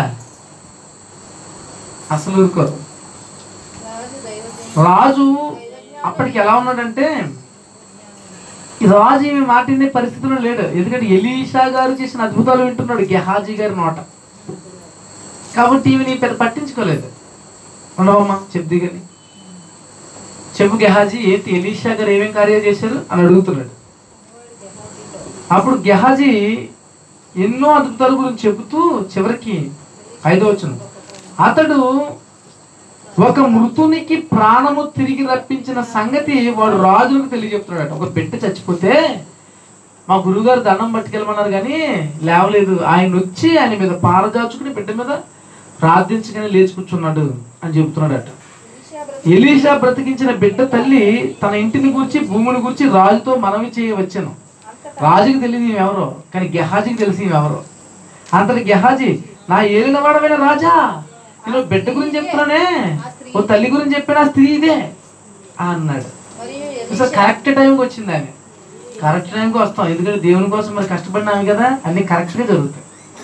అసలు ఊరుకోరు రాజు దైవ రాజు అప్పటికి ఎలా ఉన్నాడంటే ఈ రాజు ఈమె మాట వినే పరిస్థితిలో లేడు ఎందుకంటే ఎలీషా గారు చేసిన అద్భుతాలు వింటున్నాడు గెహాజీ గారి నోట కాబట్టి ఈమె నీ పెద్ద పట్టించుకోలేదు ఉండవమ్మా చెప్ది కానీ చెప్పు గెహాజీ ఏంటి ఎలీషా గారు ఏమేం కార్యాలు చేశారు అని అడుగుతున్నాడు అప్పుడు గెహాజీ ఎన్నో అద్భుతాల గురించి చెబుతూ చివరికి ఐదో వచ్చును అతడు ఒక మృతునికి ప్రాణము తిరిగి రప్పించిన సంగతి వాడు రాజులకు తెలియజెప్తున్నాడు ఒక బిడ్డ చచ్చిపోతే మా గురుగారు దండం పట్టుకెళ్ళమన్నారు కానీ లేవలేదు ఆయన వచ్చి ఆయన మీద పారజాచుకుని బిడ్డ మీద ప్రార్థించగానే లేచి కూర్చున్నాడు అని చెబుతున్నాడట ఎలీషా బ్రతికించిన బిడ్డ తల్లి తన ఇంటిని గురించి భూమిని గురించి రాజుతో మనవి చేయవచ్చాను రాజుకి తెలియదు ఈమె ఎవరో కానీ గెహాజీకి తెలిసి ఈమె ఎవరో అంతటి గెహాజీ నా ఏలినవాడమైన రాజా నేను బిడ్డ గురించి చెప్తున్నానే ఓ తల్లి గురించి చెప్పిన స్త్రీ ఇదే అన్నాడు మరియు సో కరెక్ట్ టైంకి వచ్చింది ఆమె కరెక్ట్ టైంకి వస్తాం ఎందుకంటే దేవుని కోసం మరి కష్టపడినాము కదా అన్ని కరెక్ట్గా జరుగుతాయి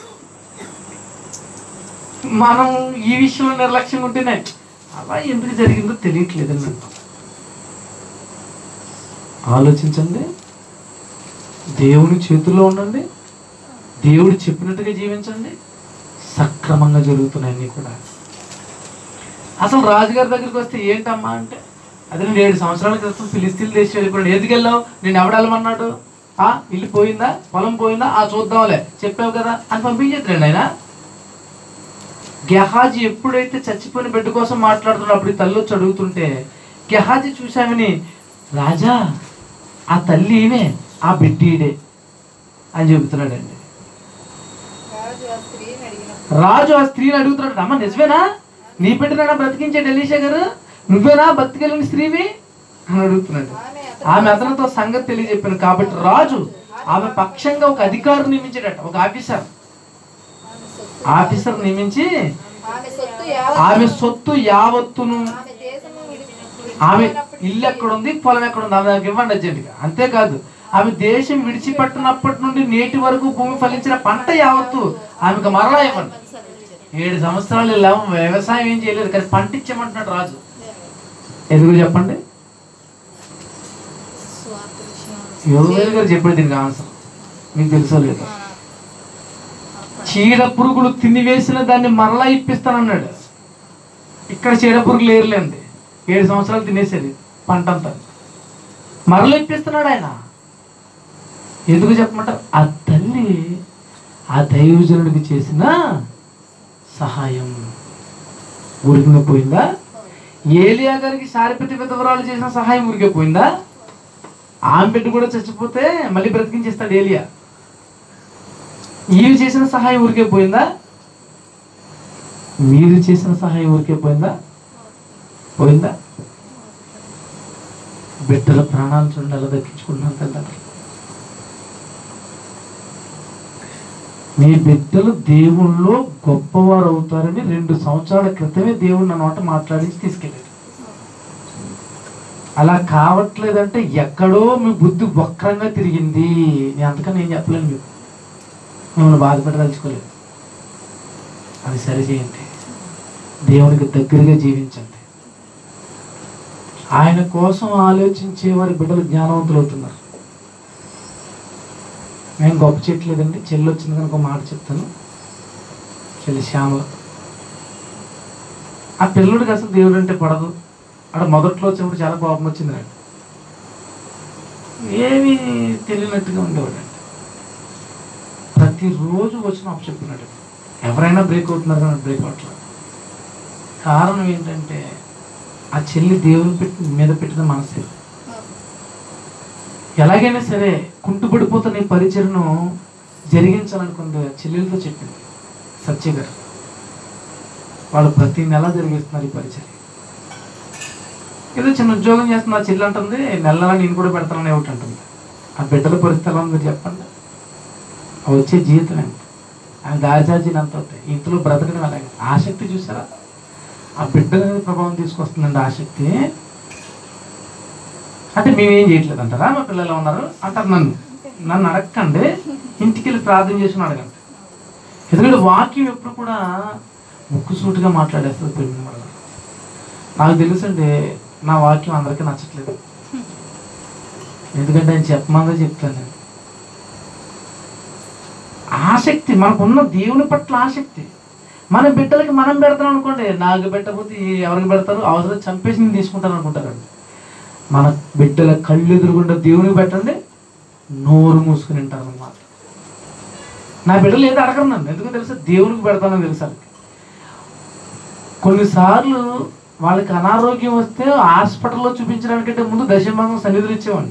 మనం ఈ విషయంలో నిర్లక్ష్యంగా ఉంటేనే అలా ఎందుకు జరిగిందో తెలియట్లేదు నాకు ఆలోచించండి దేవుని చేతుల్లో ఉండండి దేవుడు చెప్పినట్టుగా జీవించండి సక్రమంగా జరుగుతున్నాయి అన్నీ కూడా అసలు రాజుగారి దగ్గరికి వస్తే ఏంటమ్మా అంటే అదే నేను ఏడు సంవత్సరాల క్రితం ఫిలిస్తీన్ దేశం వెళ్ళిపోయాడు ఎందుకు వెళ్ళావు నేను ఎవడు వెళ్ళమన్నాడు ఆ ఇల్లు పోయిందా పొలం పోయిందా ఆ చూద్దాంలే చెప్పావు కదా అని పంపించేద్దండి ఆయన గెహాజీ ఎప్పుడైతే చచ్చిపోయిన బిడ్డ కోసం మాట్లాడుతున్నప్పుడు ఈ తల్లి వచ్చి అడుగుతుంటే గెహాజీ చూసామని రాజా ఆ తల్లి ఈమె ఆ బిడ్డ ఈడే అని చెబుతున్నాడండి రాజు ఆ స్త్రీని అడిగిన రాజు ఆ స్త్రీని అడుగుతున్నాడు అమ్మ నిజమేనా నీ బిడ్డనైనా బ్రతికించాడు ఎలీషా గారు నువ్వేనా బతికెళ్ళిన స్త్రీవి అని అడుగుతున్నాడు ఆమె ఆమె అతనితో సంగతి తెలియజెప్పాను కాబట్టి రాజు ఆమె పక్షంగా ఒక అధికారిని నియమించాడట ఒక ఆఫీసర్ ఆమె సొత్తు ఆఫీసర్ నియమించి ఆమె సొత్తు యావత్తు ఆమె సొత్తు యావత్తును ఆమె దేశము విడిచి ఆమె ఇల్లు ఎక్కడుంది పొలం ఎక్కడుంది ఆమె నాకు ఇవ్వండి అర్జెంటుగా అంతేకాదు ఆమె దేశం విడిచిపెట్టినప్పటి నుండి నేటి వరకు భూమి ఫలించిన పంట యావత్తు ఆమెకు మరలా ఇవ్వండి ఏడు సంవత్సరాలు ఇలా వ్యవసాయం ఏం చేయలేదు కానీ పంట ఇచ్చామంటున్నాడు రాజు ఎందుకు చెప్పండి స్వార్థ విషయం యోగేల్ గారు చెప్పాడు దీనికి ఆన్సర్ మీకు తెలుసో లేదో చీడ పురుగులు తినివేసిన దాన్ని మరలా ఇప్పిస్తానన్నాడు ఇక్కడ చీడ పురుగులు ఏర్లేండి ఏడు సంవత్సరాలు తినేసేది పంట అంతా మరలా ఇప్పిస్తున్నాడు ఆయన ఎందుకు చెప్పమంటారు ఆ తల్లి ఆ దైవజనుడికి చేసిన సహాయం ఊరికిన పోయిందా ఏలియా గారికి సారిపతి విధవరాలు చేసిన సహాయం ఊరికే పోయిందా ఆమె బిడ్డ కూడా చచ్చిపోతే మళ్ళీ బ్రతికించేస్తాడు ఏలియా ఈవి చేసిన సహాయం ఊరికే పోయిందా మీరు చేసిన సహాయం ఊరికే పోయిందా పోయిందా బిడ్డల ప్రాణాలు చూడండి ఎలా దక్కించుకుంటున్నాను తల్లిదండ్రులు మీ బిడ్డలు దేవుళ్ళో గొప్పవారు అవుతారని రెండు సంవత్సరాల క్రితమే దేవుడు నా నోట మాట్లాడించి తీసుకెళ్ళాడు అలా కావట్లేదంటే ఎక్కడో మీ బుద్ధి వక్రంగా తిరిగింది నేను అంతకని నేను చెప్పలేను మీకు మిమ్మల్ని బాధపెట్టదలుచుకోలేదు అది సరి చేయండి దేవునికి దగ్గరగా జీవించండి ఆయన కోసం ఆలోచించే వారి బిడ్డలు జ్ఞానవంతులు అవుతున్నారు నేను గొప్ప చేయట్లేదండి చెల్లి వచ్చింది కనుక ఒక మాట చెప్తాను చెల్లి శ్యామల ఆ పిల్లడికి అసలు దేవుడు అంటే పడదు అక్కడ మొదట్లో వచ్చినప్పుడు చాలా కోపం వచ్చింది నాకు ఏమీ తెలియనట్టుగా ఉండేవాడు ప్రతిరోజు వచ్చిన అప్పు చెప్పినాడు ఎవరైనా బ్రేక్ అవుతున్నారు కానీ బ్రేక్ అవట్లేదు కారణం ఏంటంటే ఆ చెల్లి దేవుని పెట్టి మీద పెట్టిన మనసు ఎలాగైనా సరే కుంటుపడిపోతున్న ఈ పరిచయను జరిగించాలనుకుంది ఆ చెల్లెలతో చెప్పింది సత్య గారు వాళ్ళు ప్రతి నెల జరిగిస్తున్నారు ఈ పరిచయం ఏదో చిన్న ఉద్యోగం చేస్తున్న ఆ చెల్లి అంటుంది నెల నెల నేను కూడా పెడతానని ఒకటి అంటుంది ఆ బిడ్డల పరిస్థితి ఎలా ఉంది మీరు చెప్పండి ఆ వచ్చే జీవితం ఎంత ఆ దారిచార్జీలు ఎంత అవుతాయి ఇంతలో బ్రతకడం అలాగే ఆసక్తి చూసారా ఆ బిడ్డ మీద ప్రభావం తీసుకొస్తుందండి ఆసక్తి అంటే మేమేం చేయట్లేదు అంటారా మా పిల్లలు ఎలా ఉన్నారు అంటారు నన్ను నన్ను అడగకండి ఇంటికి వెళ్ళి ప్రార్థన చేసుకుని అడగండి ఎందుకంటే వాక్యం ఎప్పుడు కూడా ముక్కుసూటిగా మాట్లాడేస్తుంది ప్రేమ వల్ల నాకు తెలుసండి నా వాక్యం అందరికీ నచ్చట్లేదు ఎందుకంటే ఆయన చెప్పమందే చెప్తాను నేను ఆసక్తి మనకున్న దేవుని పట్ల ఆసక్తి మన బిడ్డలకి మనం పెడతాం అనుకోండి నాకు పెట్టకపోతే ఎవరికి పెడతారు అవసరం చంపేసి నేను తీసుకుంటాను అనుకుంటారండి మన బిడ్డల కళ్ళు ఎదురుగుండా దేవునికి పెట్టండి నోరు మూసుకుని వింటారు అన్నమాట నా బిడ్డలు ఏదో అడగరు నన్ను ఎందుకు తెలుసా దేవునికి పెడతానని తెలుసా వాళ్ళకి. కొన్నిసార్లు వాళ్ళకి అనారోగ్యం వస్తే హాస్పిటల్లో చూపించడానికంటే ముందు దశభాగం సన్నిధులు ఇచ్చేవాడిని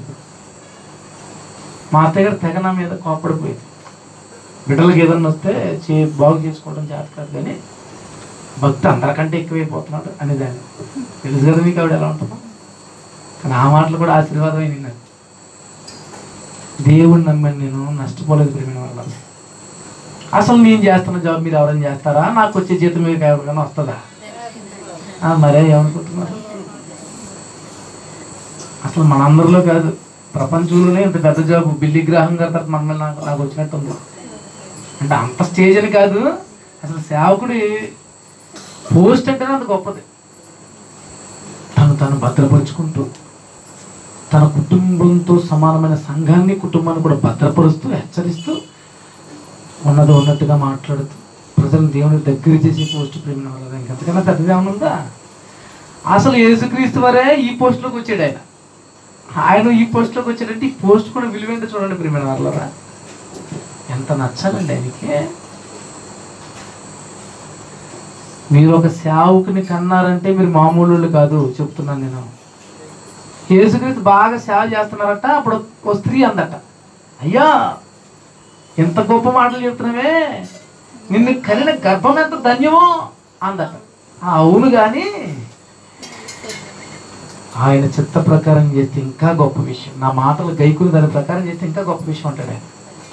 మా అత్తయ్య గారు తెగ నా మీద కోపడిపోయింది బిడ్డలకి ఏదన్నా వస్తే చే బాగు చేసుకోవడం చేత కాదు కానీ భక్తి అందరికంటే ఎక్కువైపోతున్నాడు అనేదాన్ని తెలుసు కదా మీకు ఆవిడ ఎలా ఉంటుందో కానీ ఆ మాటలు కూడా ఆశీర్వాదమే నిన్నది దేవుడిని నమ్మని నేను నష్టపోలేదు ప్రేమ వల్ల అసలు నేను చేస్తున్న జాబ్ మీరు ఎవరైనా చేస్తారా నాకు వచ్చే జీతం మీకు ఎవరికైనా వస్తుందా ఆ, మరే ఏమనుకుంటున్నారు అసలు మనందరిలో కాదు ప్రపంచంలోనే ఇంత పెద్ద జాబ్ బిల్లి గ్రాహం గారి తరఫు మన మీద నాకు నాకు వచ్చినట్టు ఉంది అంటే అంత స్టేజ్ అని కాదు అసలు సేవకుడి పోస్ట్ అంటేనే అంత గొప్పది తను తను భద్రపరుచుకుంటూ తన కుటుంబంతో సమానమైన సంఘాన్ని కుటుంబాన్ని కూడా భద్రపరుస్తూ హెచ్చరిస్తూ ఉన్నది ఉన్నట్టుగా మాట్లాడుతూ ప్రజలను దేవుని దగ్గర చేసి పోస్ట్ ప్రేమ వల్ల ఇంకంతకన్నా పెద్దది ఏమైనా ఉందా అసలు యేసుక్రీస్తు వారే ఈ పోస్ట్లోకి వచ్చాడు ఆయన ఆయన ఈ పోస్ట్లోకి వచ్చాడంటే ఈ పోస్ట్ కూడా విలువేంటో చూడండి ప్రేమ వాళ్ళరా ఎంత నచ్చాలండి ఆయనకి మీరు ఒక సేవకుని కన్నారంటే మీరు మామూలు వాళ్ళు కాదు చెప్తున్నాను నేను యేసుక్రీస్తు బాగా సేవ చేస్తున్నారట అప్పుడు ఓ స్త్రీ అందట అయ్యా ఎంత గొప్ప మాటలు చెప్తున్నావే నిన్ను కలిగిన గర్భం ఎంత ధన్యమో అందట "ఆ, అవును కానీ ఆయన చిత్త ప్రకారం చేస్తే ఇంకా గొప్ప విషయం నా మాటలు గైకుని దాని ప్రకారం చేస్తే ఇంకా గొప్ప విషయం అంటాడు ఆయన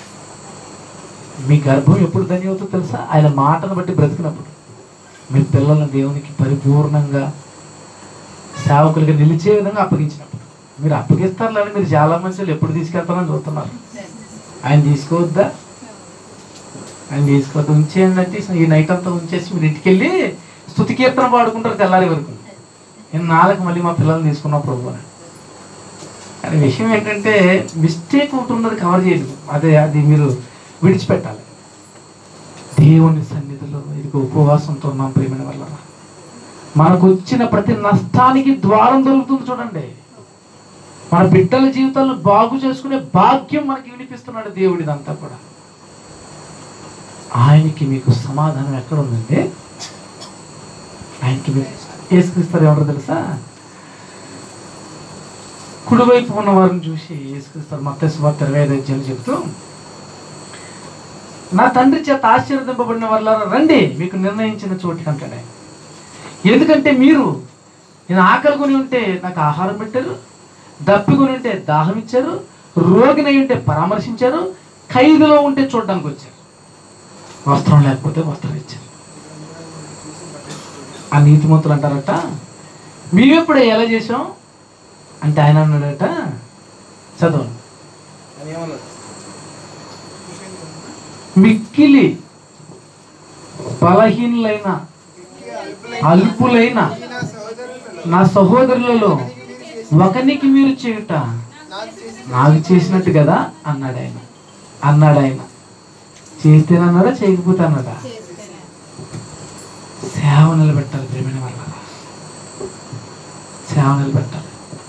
మీ గర్భం ఎప్పుడు ధన్యం అవుతుందో తెలుసా ఆయన మాటను బట్టి బ్రతికినప్పుడు మీ పిల్లలను దేవునికి పరిపూర్ణంగా సేవకులుగా నిలిచే విధంగా అప్పగించినప్పుడు మీరు అప్పగిస్తారు లేని మీరు చాలా మంది ఎప్పుడు తీసుకెళ్తారని చూస్తున్నారు ఆయన తీసుకోవద్దా ఆయన తీసుకోవద్దు ఉంచేయండి అంటే ఈ నైట్ అంతా ఉంచేసి మీరు ఇంటికి వెళ్ళి స్థుతి కీర్తన పాడుకుంటారు తెల్లారి వరకు నేను నాలుగు మళ్ళీ మా పిల్లల్ని తీసుకున్నా ప్రభు అని కానీ విషయం ఏంటంటే మిస్టేక్ ఒకటి ఉన్నది కవర్ చేయదు అదే అది మీరు విడిచిపెట్టాలి దేవుని సన్నిధిలో ఇది ఉపవాసంతో ఉన్నాం ప్రేమైన వల్ల మనకు వచ్చిన ప్రతి నష్టానికి ద్వారం దొరుకుతుంది చూడండి మన బిడ్డల జీవితాలను బాగు చేసుకునే భాగ్యం మనకి వినిపిస్తున్నాడు దేవుడు ఇదంతా కూడా ఆయనకి మీకు సమాధానం ఎక్కడ ఉందండి ఆయనకి మీకు ఏసుక్రీస్తారు ఎవరో తెలుసా కుడివైపు ఉన్న వారిని చూసి ఏసుక్రీస్తారు మత్త సువార్త ఇరవై ఐదు అధ్యాయులు చెబుతూ నా తండ్రి చేత ఆశీర్వదింపబడిన వాళ్ళ రండి మీకు నిర్ణయించిన చోటికి అంటాడు ఆయన ఎందుకంటే మీరు నేను ఆకలి కొని ఉంటే నాకు ఆహారం పెట్టారు దప్పికొని ఉంటే దాహం ఇచ్చారు రోగినై ఉంటే పరామర్శించారు ఖైదులో ఉంటే చూడడానికి వచ్చారు వస్త్రం లేకపోతే వస్త్రం ఇచ్చారు ఆ నీతిమంతులు అంటారట మేమెప్పుడే ఎలా చేసాం అంటే ఆయన అన్నాడట చదవండి మిక్కిలి బలహీనులైన అల్పులైన నా సహోదరులలో ఒకనికి మీరు చేయుట నాకు చేసి నాకు చేసినట్టు కదా అన్నాడు ఆయన అన్నాడు ఆయన చేస్తేనన్నాడా చేయకపోతే అన్నాడా చేస్తేనే సేవ నిలబెట్టాలి ప్రేమైన వాళ్ళ సేవ నిలబెట్టాలి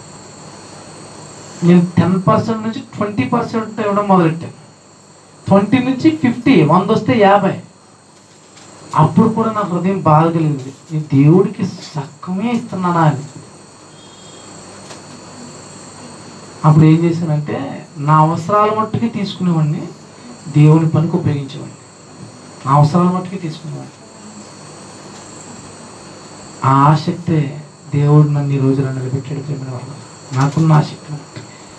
నేను టెన్ పర్సెంట్ నుంచి ట్వంటీ పర్సెంట్ ఇవ్వడం మొదలెట్టాను ట్వంటీ నుంచి ఫిఫ్టీ వంద వస్తే యాభై అప్పుడు కూడా నా హృదయం బాధ కలిగింది నేను దేవుడికి సక్కమే ఇస్తున్నానా అని అప్పుడు ఏం చేశానంటే నా అవసరాల మట్టుకి తీసుకునేవాడిని దేవుని పనికి ఉపయోగించేవాడిని నా అవసరాల మట్టుకి తీసుకునేవాడిని ఆ ఆసక్తే దేవుడు నన్ను ఈ రోజున నిలబెట్టాడు ప్రేమిన వల్ల నాకున్న ఆసక్తి మట్టుకి.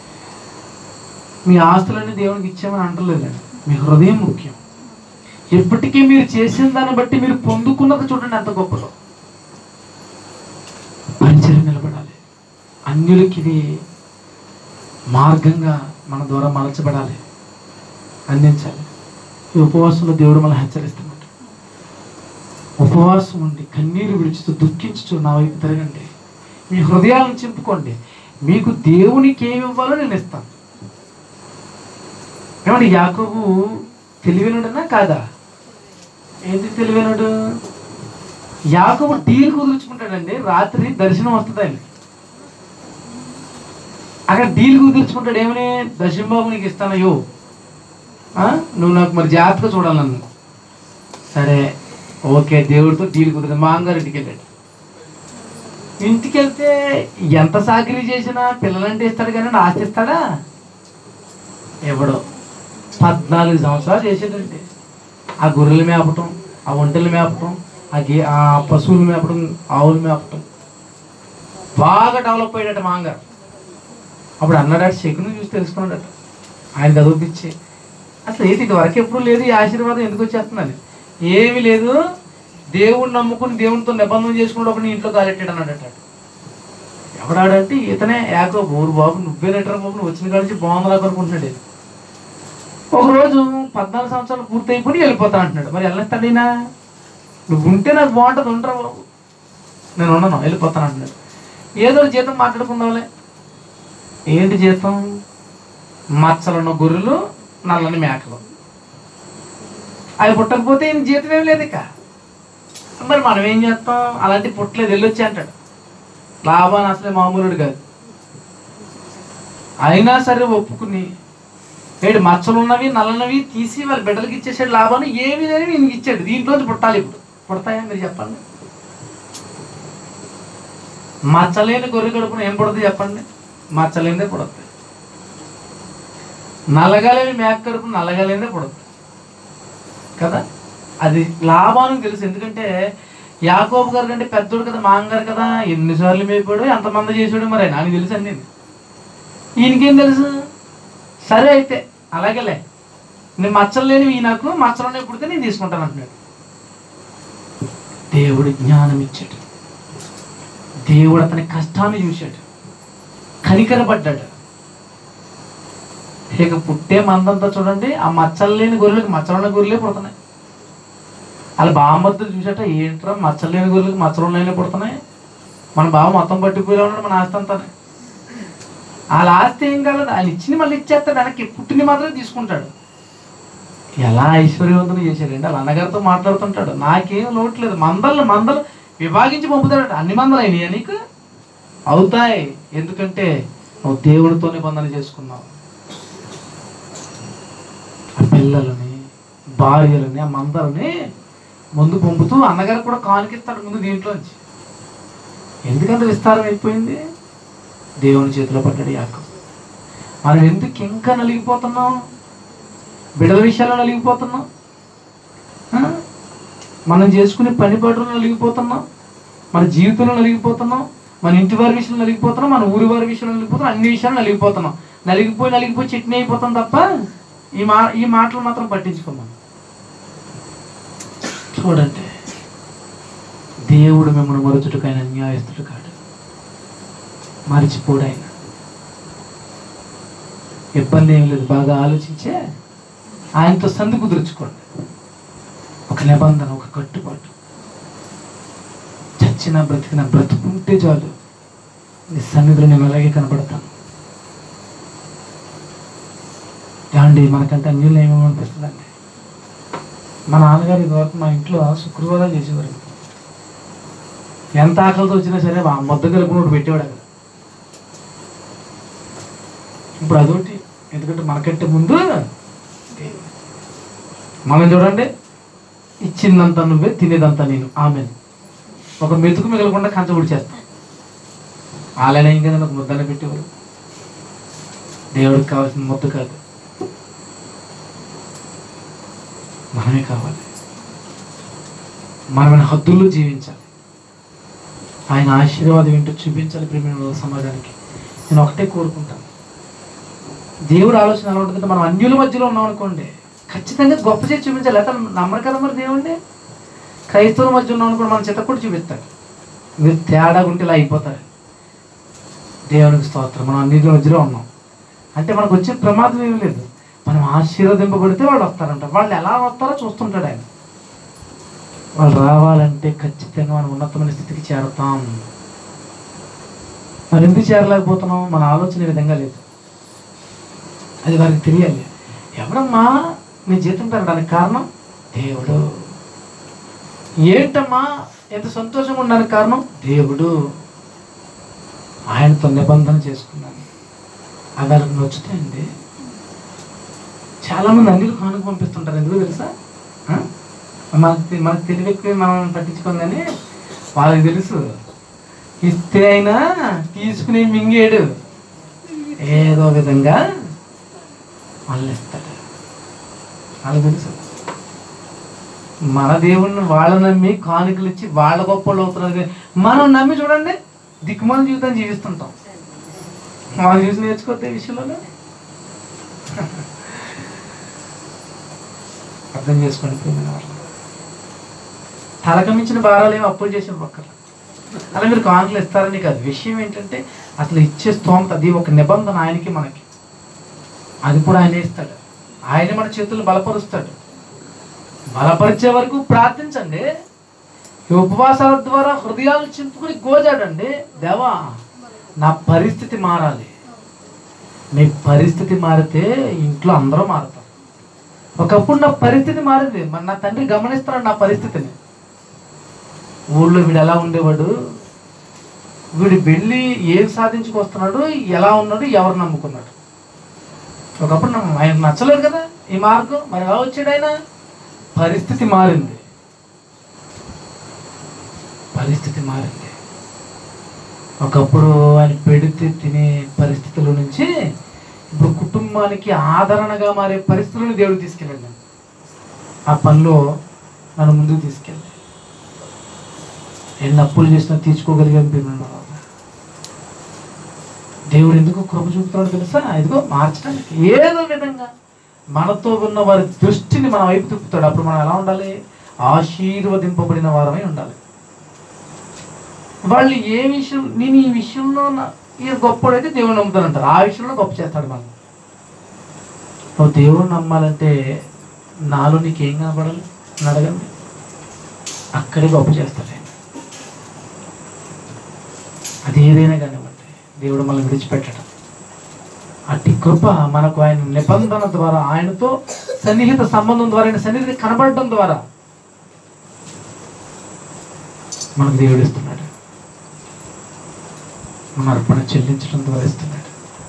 మీ ఆస్తులన్నీ దేవునికి ఇచ్చామని అంటలేదండి మీ హృదయం ముఖ్యం ఎప్పటికీ మీరు చేసిన దాన్ని బట్టి మీరు పొందుకున్నది చూడండి ఎంత గొప్పలో పరిచయం నిలబడాలి అన్యులకి ఇది మార్గంగా మన ద్వారా మలచబడాలి అందించాలి ఈ ఉపవాసంలో దేవుడు మనల్ని హెచ్చరిస్తున్నాడు ఉపవాసం ఉండి కన్నీరు విడుచుతూ దుఃఖించుతూ నా వైపు తిరగండి మీ హృదయాలను చింపుకోండి మీకు దేవునికి ఏమి ఇవ్వాలో నేను ఇస్తాను ఏమండి యాకోబు తెలివైనడనా కాదా ఏంటి తెలివైనడు యాకోబు డీల్ కుదుర్చుకుంటాడండి రాత్రి దర్శనం వస్తుంది ఆయన అక్కడ డీల్ కుదుర్చుకుంటాడు ఏమని దర్శనబాబు నీకు ఇస్తానయ్యో ఆ? నువ్వు నాకు మరి జాగ్రత్తగా చూడాలి నన్ను సరే ఓకే దేవుడితో డీల్ కుదిరింది మా అమ్మగారి ఇంటికి వెళ్ళాడు ఇంటికి వెళ్తే ఎంత సాకిరీ చేసినా పిల్లలంటే ఇస్తాడు కానీ ఆస్తి ఇస్తాడా ఎవడో పద్నాలుగు సంవత్సరాలు చేసేటండి ఆ గొర్రెలు మేపటం ఆ ఒంటెలు మేపటం ఆ గే ఆ పశువులు మేపటం ఆవులు మేపటం బాగా డెవలప్ అయ్యాడట మాంగారు అప్పుడు అన్నాడు శకుని చూసి తెలుసుకున్నాడట ఆయన చదివిపించి అసలు ఏంటి ఇది వరకు ఎప్పుడు లేదు ఈ ఆశీర్వాదం ఎందుకు వచ్చేస్తుందని ఏమీ లేదు దేవుడిని నమ్ముకుని దేవునితో నిబంధన చేసుకున్నప్పుడు నీ ఇంట్లో కాలెట్టాడు అన్నాడట ఎవడాడంటే ఇతనే యాకో ఊరు బాబు నువ్వేనట్రా బాబు నువ్వు వచ్చిన కాడిచి బాగుందిలా అనుకుంటున్నాడు ఈయన. ఒకరోజు పద్నాలుగు సంవత్సరాలు పూర్తి అయిపోయి వెళ్ళిపోతా అంటున్నాడు మరి వెళ్ళేస్తాడైనా నువ్వు ఉంటే నాకు బాగుంటుంది ఉండరా బాబు నేను ఉండను వెళ్ళిపోతాను అంటున్నాడు ఏదో ఒక జీతం మాట్లాడుకుందాంలే ఏంటి జీతం మచ్చలున్న గొర్రెలు నల్లని మేకలు అవి పుట్టకపోతే ఈయన జీతం ఏం లేదు ఇక మరి మనం ఏం చేస్తాం అలాంటి పుట్టలేదు వెళ్ళొచ్చి అంటాడు లాభాన్ని అసలే మామూలుడు కాదు అయినా సరే ఒప్పుకుని ఏడు మచ్చలు ఉన్నవి నల్లనవి తీసి వాళ్ళ బిడ్డలకి ఇచ్చేసాడు లాభాన్ని ఏమీ లేని ఈయనకి ఇచ్చాడు దీంట్లోంచి పుట్టాలి ఇప్పుడు పుడతాయా మీరు చెప్పండి మచ్చలేని గొర్రె కడుపున ఏం పుడుతుంది చెప్పండి మచ్చలేనిదే పుడుతుంది నల్లగలేని మేక కడుపు నల్లగలేనిదే పుడుతుంది కదా అది లాభానికి తెలుసు ఎందుకంటే యాకోబు గారు కంటే పెద్దోడు కదా మాంగారు కదా ఎన్నిసార్లు మేపాడు ఎంతమంది చేసాడు మరి నాకు తెలుసు అండి ఈయనకేం తెలుసు సరే అయితే అలాగేలే నేను మచ్చలు లేనివి నాకు మచ్చలు పుడితే నేను తీసుకుంటాను అంటున్నాడు దేవుడు జ్ఞానం ఇచ్చాడు దేవుడు అతని కష్టాన్ని చూశాడు కనికరపడ్డాడు ఇక పుట్టే మందంతా చూడండి ఆ మచ్చలు లేని గొర్రెలకు మచ్చలున్న గొర్రెలే పుడుతున్నాయి వాళ్ళ బామ్మద్దులు చూసాట ఏంట్రా మచ్చలు లేని గొర్రెలకు మచ్చలు ఉన్నాయని పుడుతున్నాయి మన బావ మొత్తం పట్టిపోయిలా ఉన్నాడు మన ఆస్తి అంతానే వాళ్ళ ఆస్తి ఏం కాలేదు ఆయన ఇచ్చింది మళ్ళీ ఇచ్చేస్తాడు ఆయనకి పుట్టింది మాత్రమే తీసుకుంటాడు ఎలా ఐశ్వర్యవంతులు చేశాడండి వాళ్ళ అన్నగారితో మాట్లాడుతుంటాడు నాకేం లోటు లేదు మందలు మందలు విభాగించి పంపుతాడట అన్ని మందలు అయినాయా నీకు అవుతాయి ఎందుకంటే నువ్వు దేవుడితో నిబంధన చేసుకున్నావు ఆ పిల్లలని భార్యలని ఆ మందలని ముందు పంపుతూ అన్నగారు కూడా కానుకిస్తాడు ముందు దీంట్లోంచి ఎందుకంత విస్తారం అయిపోయింది దేవుని చేతిలో పడ్డాడు యాకం మనం ఎందుకు ఇంకా నలిగిపోతున్నాం బిడల విషయాల్లో నలిగిపోతున్నాం ఆ? మనం చేసుకునే పని పాటలు నలిగిపోతున్నాం మన జీవితంలో నలిగిపోతున్నాం మన ఇంటి వారి విషయంలో నలిగిపోతున్నాం మన ఊరి వారి విషయంలో నలిగిపోతున్నాం అన్ని విషయాలు నలిగిపోతున్నాం నలిగిపోయి నలిగిపోయి చట్నీ అయిపోతాం తప్ప ఈ మా ఈ మాటలు మాత్రం పట్టించుకున్నాం చూడండి దేవుడు మిమ్మల్ని మరచుటకైన న్యాయస్తుడు కాడు మరిచిపోడు ఆయన ఇబ్బంది ఏం లేదు బాగా ఆలోచించే ఆయనతో సంధి కుదుర్చుకోండి ఒక నిబంధన ఒక కట్టుబాటు చచ్చిన బ్రతికిన బ్రతుకుంటే చాలు నీ సన్నిధిలో నేను అలాగే కనబడతాను ఏమండి మనకంటే అన్యులు ఏమేమి అనిపిస్తుందండి మా నాన్నగారు ఇదివరకు మా ఇంట్లో శుక్రవారాలు చేసేవారు ఎంత ఆకలితో వచ్చినా సరే ఆ ముద్ద కలుపునోడు పెట్టేవాడు అక్కడ ఇప్పుడు అదొకటి ఎందుకంటే మనకంటే ముందు మనం చూడండి ఇచ్చిందంతా నువ్వే తినేదంతా నేను ఆమె ఒక మెతుకు మిగలకుండా కంచబుడి చేస్తాం వాళ్ళనే కదా నాకు ముద్దనే పెట్టేవారు దేవుడికి కావాల్సిన ముద్ద కాదు మనమే కావాలి మనమైన హద్దుల్లో జీవించాలి ఆయన ఆశీర్వాదం ఏంటో చూపించాలి ప్రేమ సమాజానికి నేను ఒకటే కోరుకుంటాను దేవుడు ఆలోచన ఎలా ఉంటుందంటే మనం అన్యుల మధ్యలో ఉన్నాం అనుకోండి ఖచ్చితంగా గొప్ప చేసి చూపించాలి అయితే నమ్మరు కదా మరి దేవుడిని క్రైస్తవుల మధ్య ఉన్నాం అనుకోండి మన చిత్త కూడా చూపిస్తాడు మీరు తేడా ఉంటే ఇలా అయిపోతారు దేవునికి స్తోత్రం మనం అన్నిటి మధ్యలో ఉన్నాం అంటే మనకు వచ్చే ప్రమాదం ఏమీ లేదు మనం ఆశీర్వదింపబడితే వాళ్ళు వస్తారంట వాళ్ళు ఎలా వస్తారో చూస్తుంటాడు ఆయన వాళ్ళు రావాలంటే ఖచ్చితంగా మనం ఉన్నతమైన స్థితికి చేరతాం మరి ఎందుకు చేరలేకపోతున్నాం మన ఆలోచన ఈ విధంగా లేదు అది వారికి తెలియాలి ఎవరమ్మా నీ జీతం పెరగడానికి కారణం దేవుడు ఏంటమ్మా ఎంత సంతోషంగా ఉండడానికి కారణం దేవుడు ఆయనతో నిబంధన చేసుకున్నాను అది వాళ్ళకి నచ్చుతాయండి చాలామంది అన్ని కానుక పంపిస్తుంటారు ఎందుకు తెలుసా ఆ? మనకు తె- మనకు తెలివి ఎక్కువ మనం పట్టించుకోం కానీ వాళ్ళకి తెలుసు ఇస్తే అయినా తీసుకుని మింగేడు ఏదో విధంగా వాళ్ళు ఇస్తాడు వాళ్ళకి తెలుసు మన దేవుణ్ణి వాళ్ళ నమ్మి కానుకలు ఇచ్చి వాళ్ళ గొప్పలు అవుతున్నారు కానీ మనం నమ్మి చూడండి దిక్కుమాల జీవితం జీవిస్తుంటాం వాళ్ళు చూసి నేర్చుకోతే ఈ విషయంలో అర్థం చేసుకోండి ప్రియమైన వాళ్ళు తలకమించిన భారాలు ఏమి అప్పులు చేసిన పక్కన అలా మీరు కానుకలు ఇస్తారని కాదు విషయం ఏంటంటే అసలు ఇచ్చే స్తోమత అది ఒక నిబంధన ఆయనకి మనకి అది కూడా ఆయన ఇస్తాడు ఆయన మన చేతులు బలపరుస్తాడు బలపరిచే వరకు ప్రార్థించండి ఈ ఉపవాసాల ద్వారా హృదయాలు చింపుకుని గోజాడండి దేవా నా పరిస్థితి మారాలి మీ పరిస్థితి మారితే ఇంట్లో అందరూ మారుతారు ఒకప్పుడు నా పరిస్థితి మారింది మరి నా తండ్రి గమనిస్తున్నాడు నా పరిస్థితిని ఊళ్ళో వీడు ఎలా ఉండేవాడు వీడు వెళ్ళి ఏం సాధించుకొస్తున్నాడు ఎలా ఉన్నాడు ఎవరు నమ్ముకున్నాడు ఒకప్పుడు నమ్మ- ఆయన నచ్చలేదు కదా ఈ మార్గం మరి ఎలా వచ్చాడు ఆయన పరిస్థితి మారింది పరిస్థితి మారింది ఒకప్పుడు ఆయన పెడితే తినే పరిస్థితుల నుంచి ఇప్పుడు కుటుంబానికి ఆదరణగా మారే పరిస్థితులను దేవుడు తీసుకెళ్ళాడు నన్ను. ఆ పనిలో నన్ను ముందుకు తీసుకెళ్ళి ఎన్ని అప్పులు చేసినా తీర్చుకోగలిగాను ప్రియమైన వాళ్ళ. దేవుడు ఎందుకు కృప చూపుతున్నాడు తెలుసా ఇదిగో మార్చడానికి ఏదో విధంగా మనతో ఉన్న వారి దృష్టిని మన వైపు తిప్పుతాడు అప్పుడు మనం ఎలా ఉండాలి ఆశీర్వదింపబడిన వారమై ఉండాలి వాళ్ళు ఏ విషయం నేను ఈ విషయంలో నా- ఈయన గొప్పడైతే దేవుడు నమ్ముతానంటారు ఆ విషయంలో గొప్ప చేస్తాడు మనం నువ్వు దేవుడు నమ్మాలంటే నాలో నీకేం కనపడాలి అని అడగండి అక్కడే గొప్ప చేస్తాడు ఆయన అది ఏదైనా కానివ్వండి దేవుడు మనల్ని విడిచిపెట్టడం అట్టి కృప మనకు ఆయన నిబంధన ద్వారా ఆయనతో సన్నిహిత సంబంధం ద్వారా ఆయన సన్నిధిని కనబడటం ద్వారా మనకు దేవుడు ఇస్తున్నాడు మన అర్పణ చెల్లించడం ద్వారా ఇస్తున్నాడు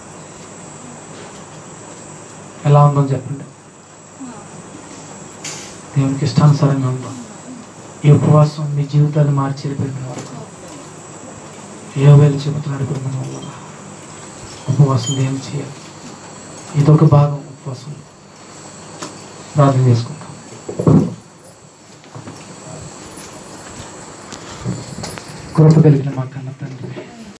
ఎలా ఉందో చెప్పండి దేవునికి ఇష్టానుసారంగా ఉందో ఈ ఉపవాసం మీ జీవితాన్ని మార్చి వెళ్ళిపోయిన వరకు యోవేలు చెబుతున్నాడు ఇప్పుడు మన వల్ల ఉపవాసం ఏం చేయాలి ఇదొక భాగం ఉపవాసం ప్రార్థన చేసుకుంటాం కృప కలిగిన మా కన్న తండ్రి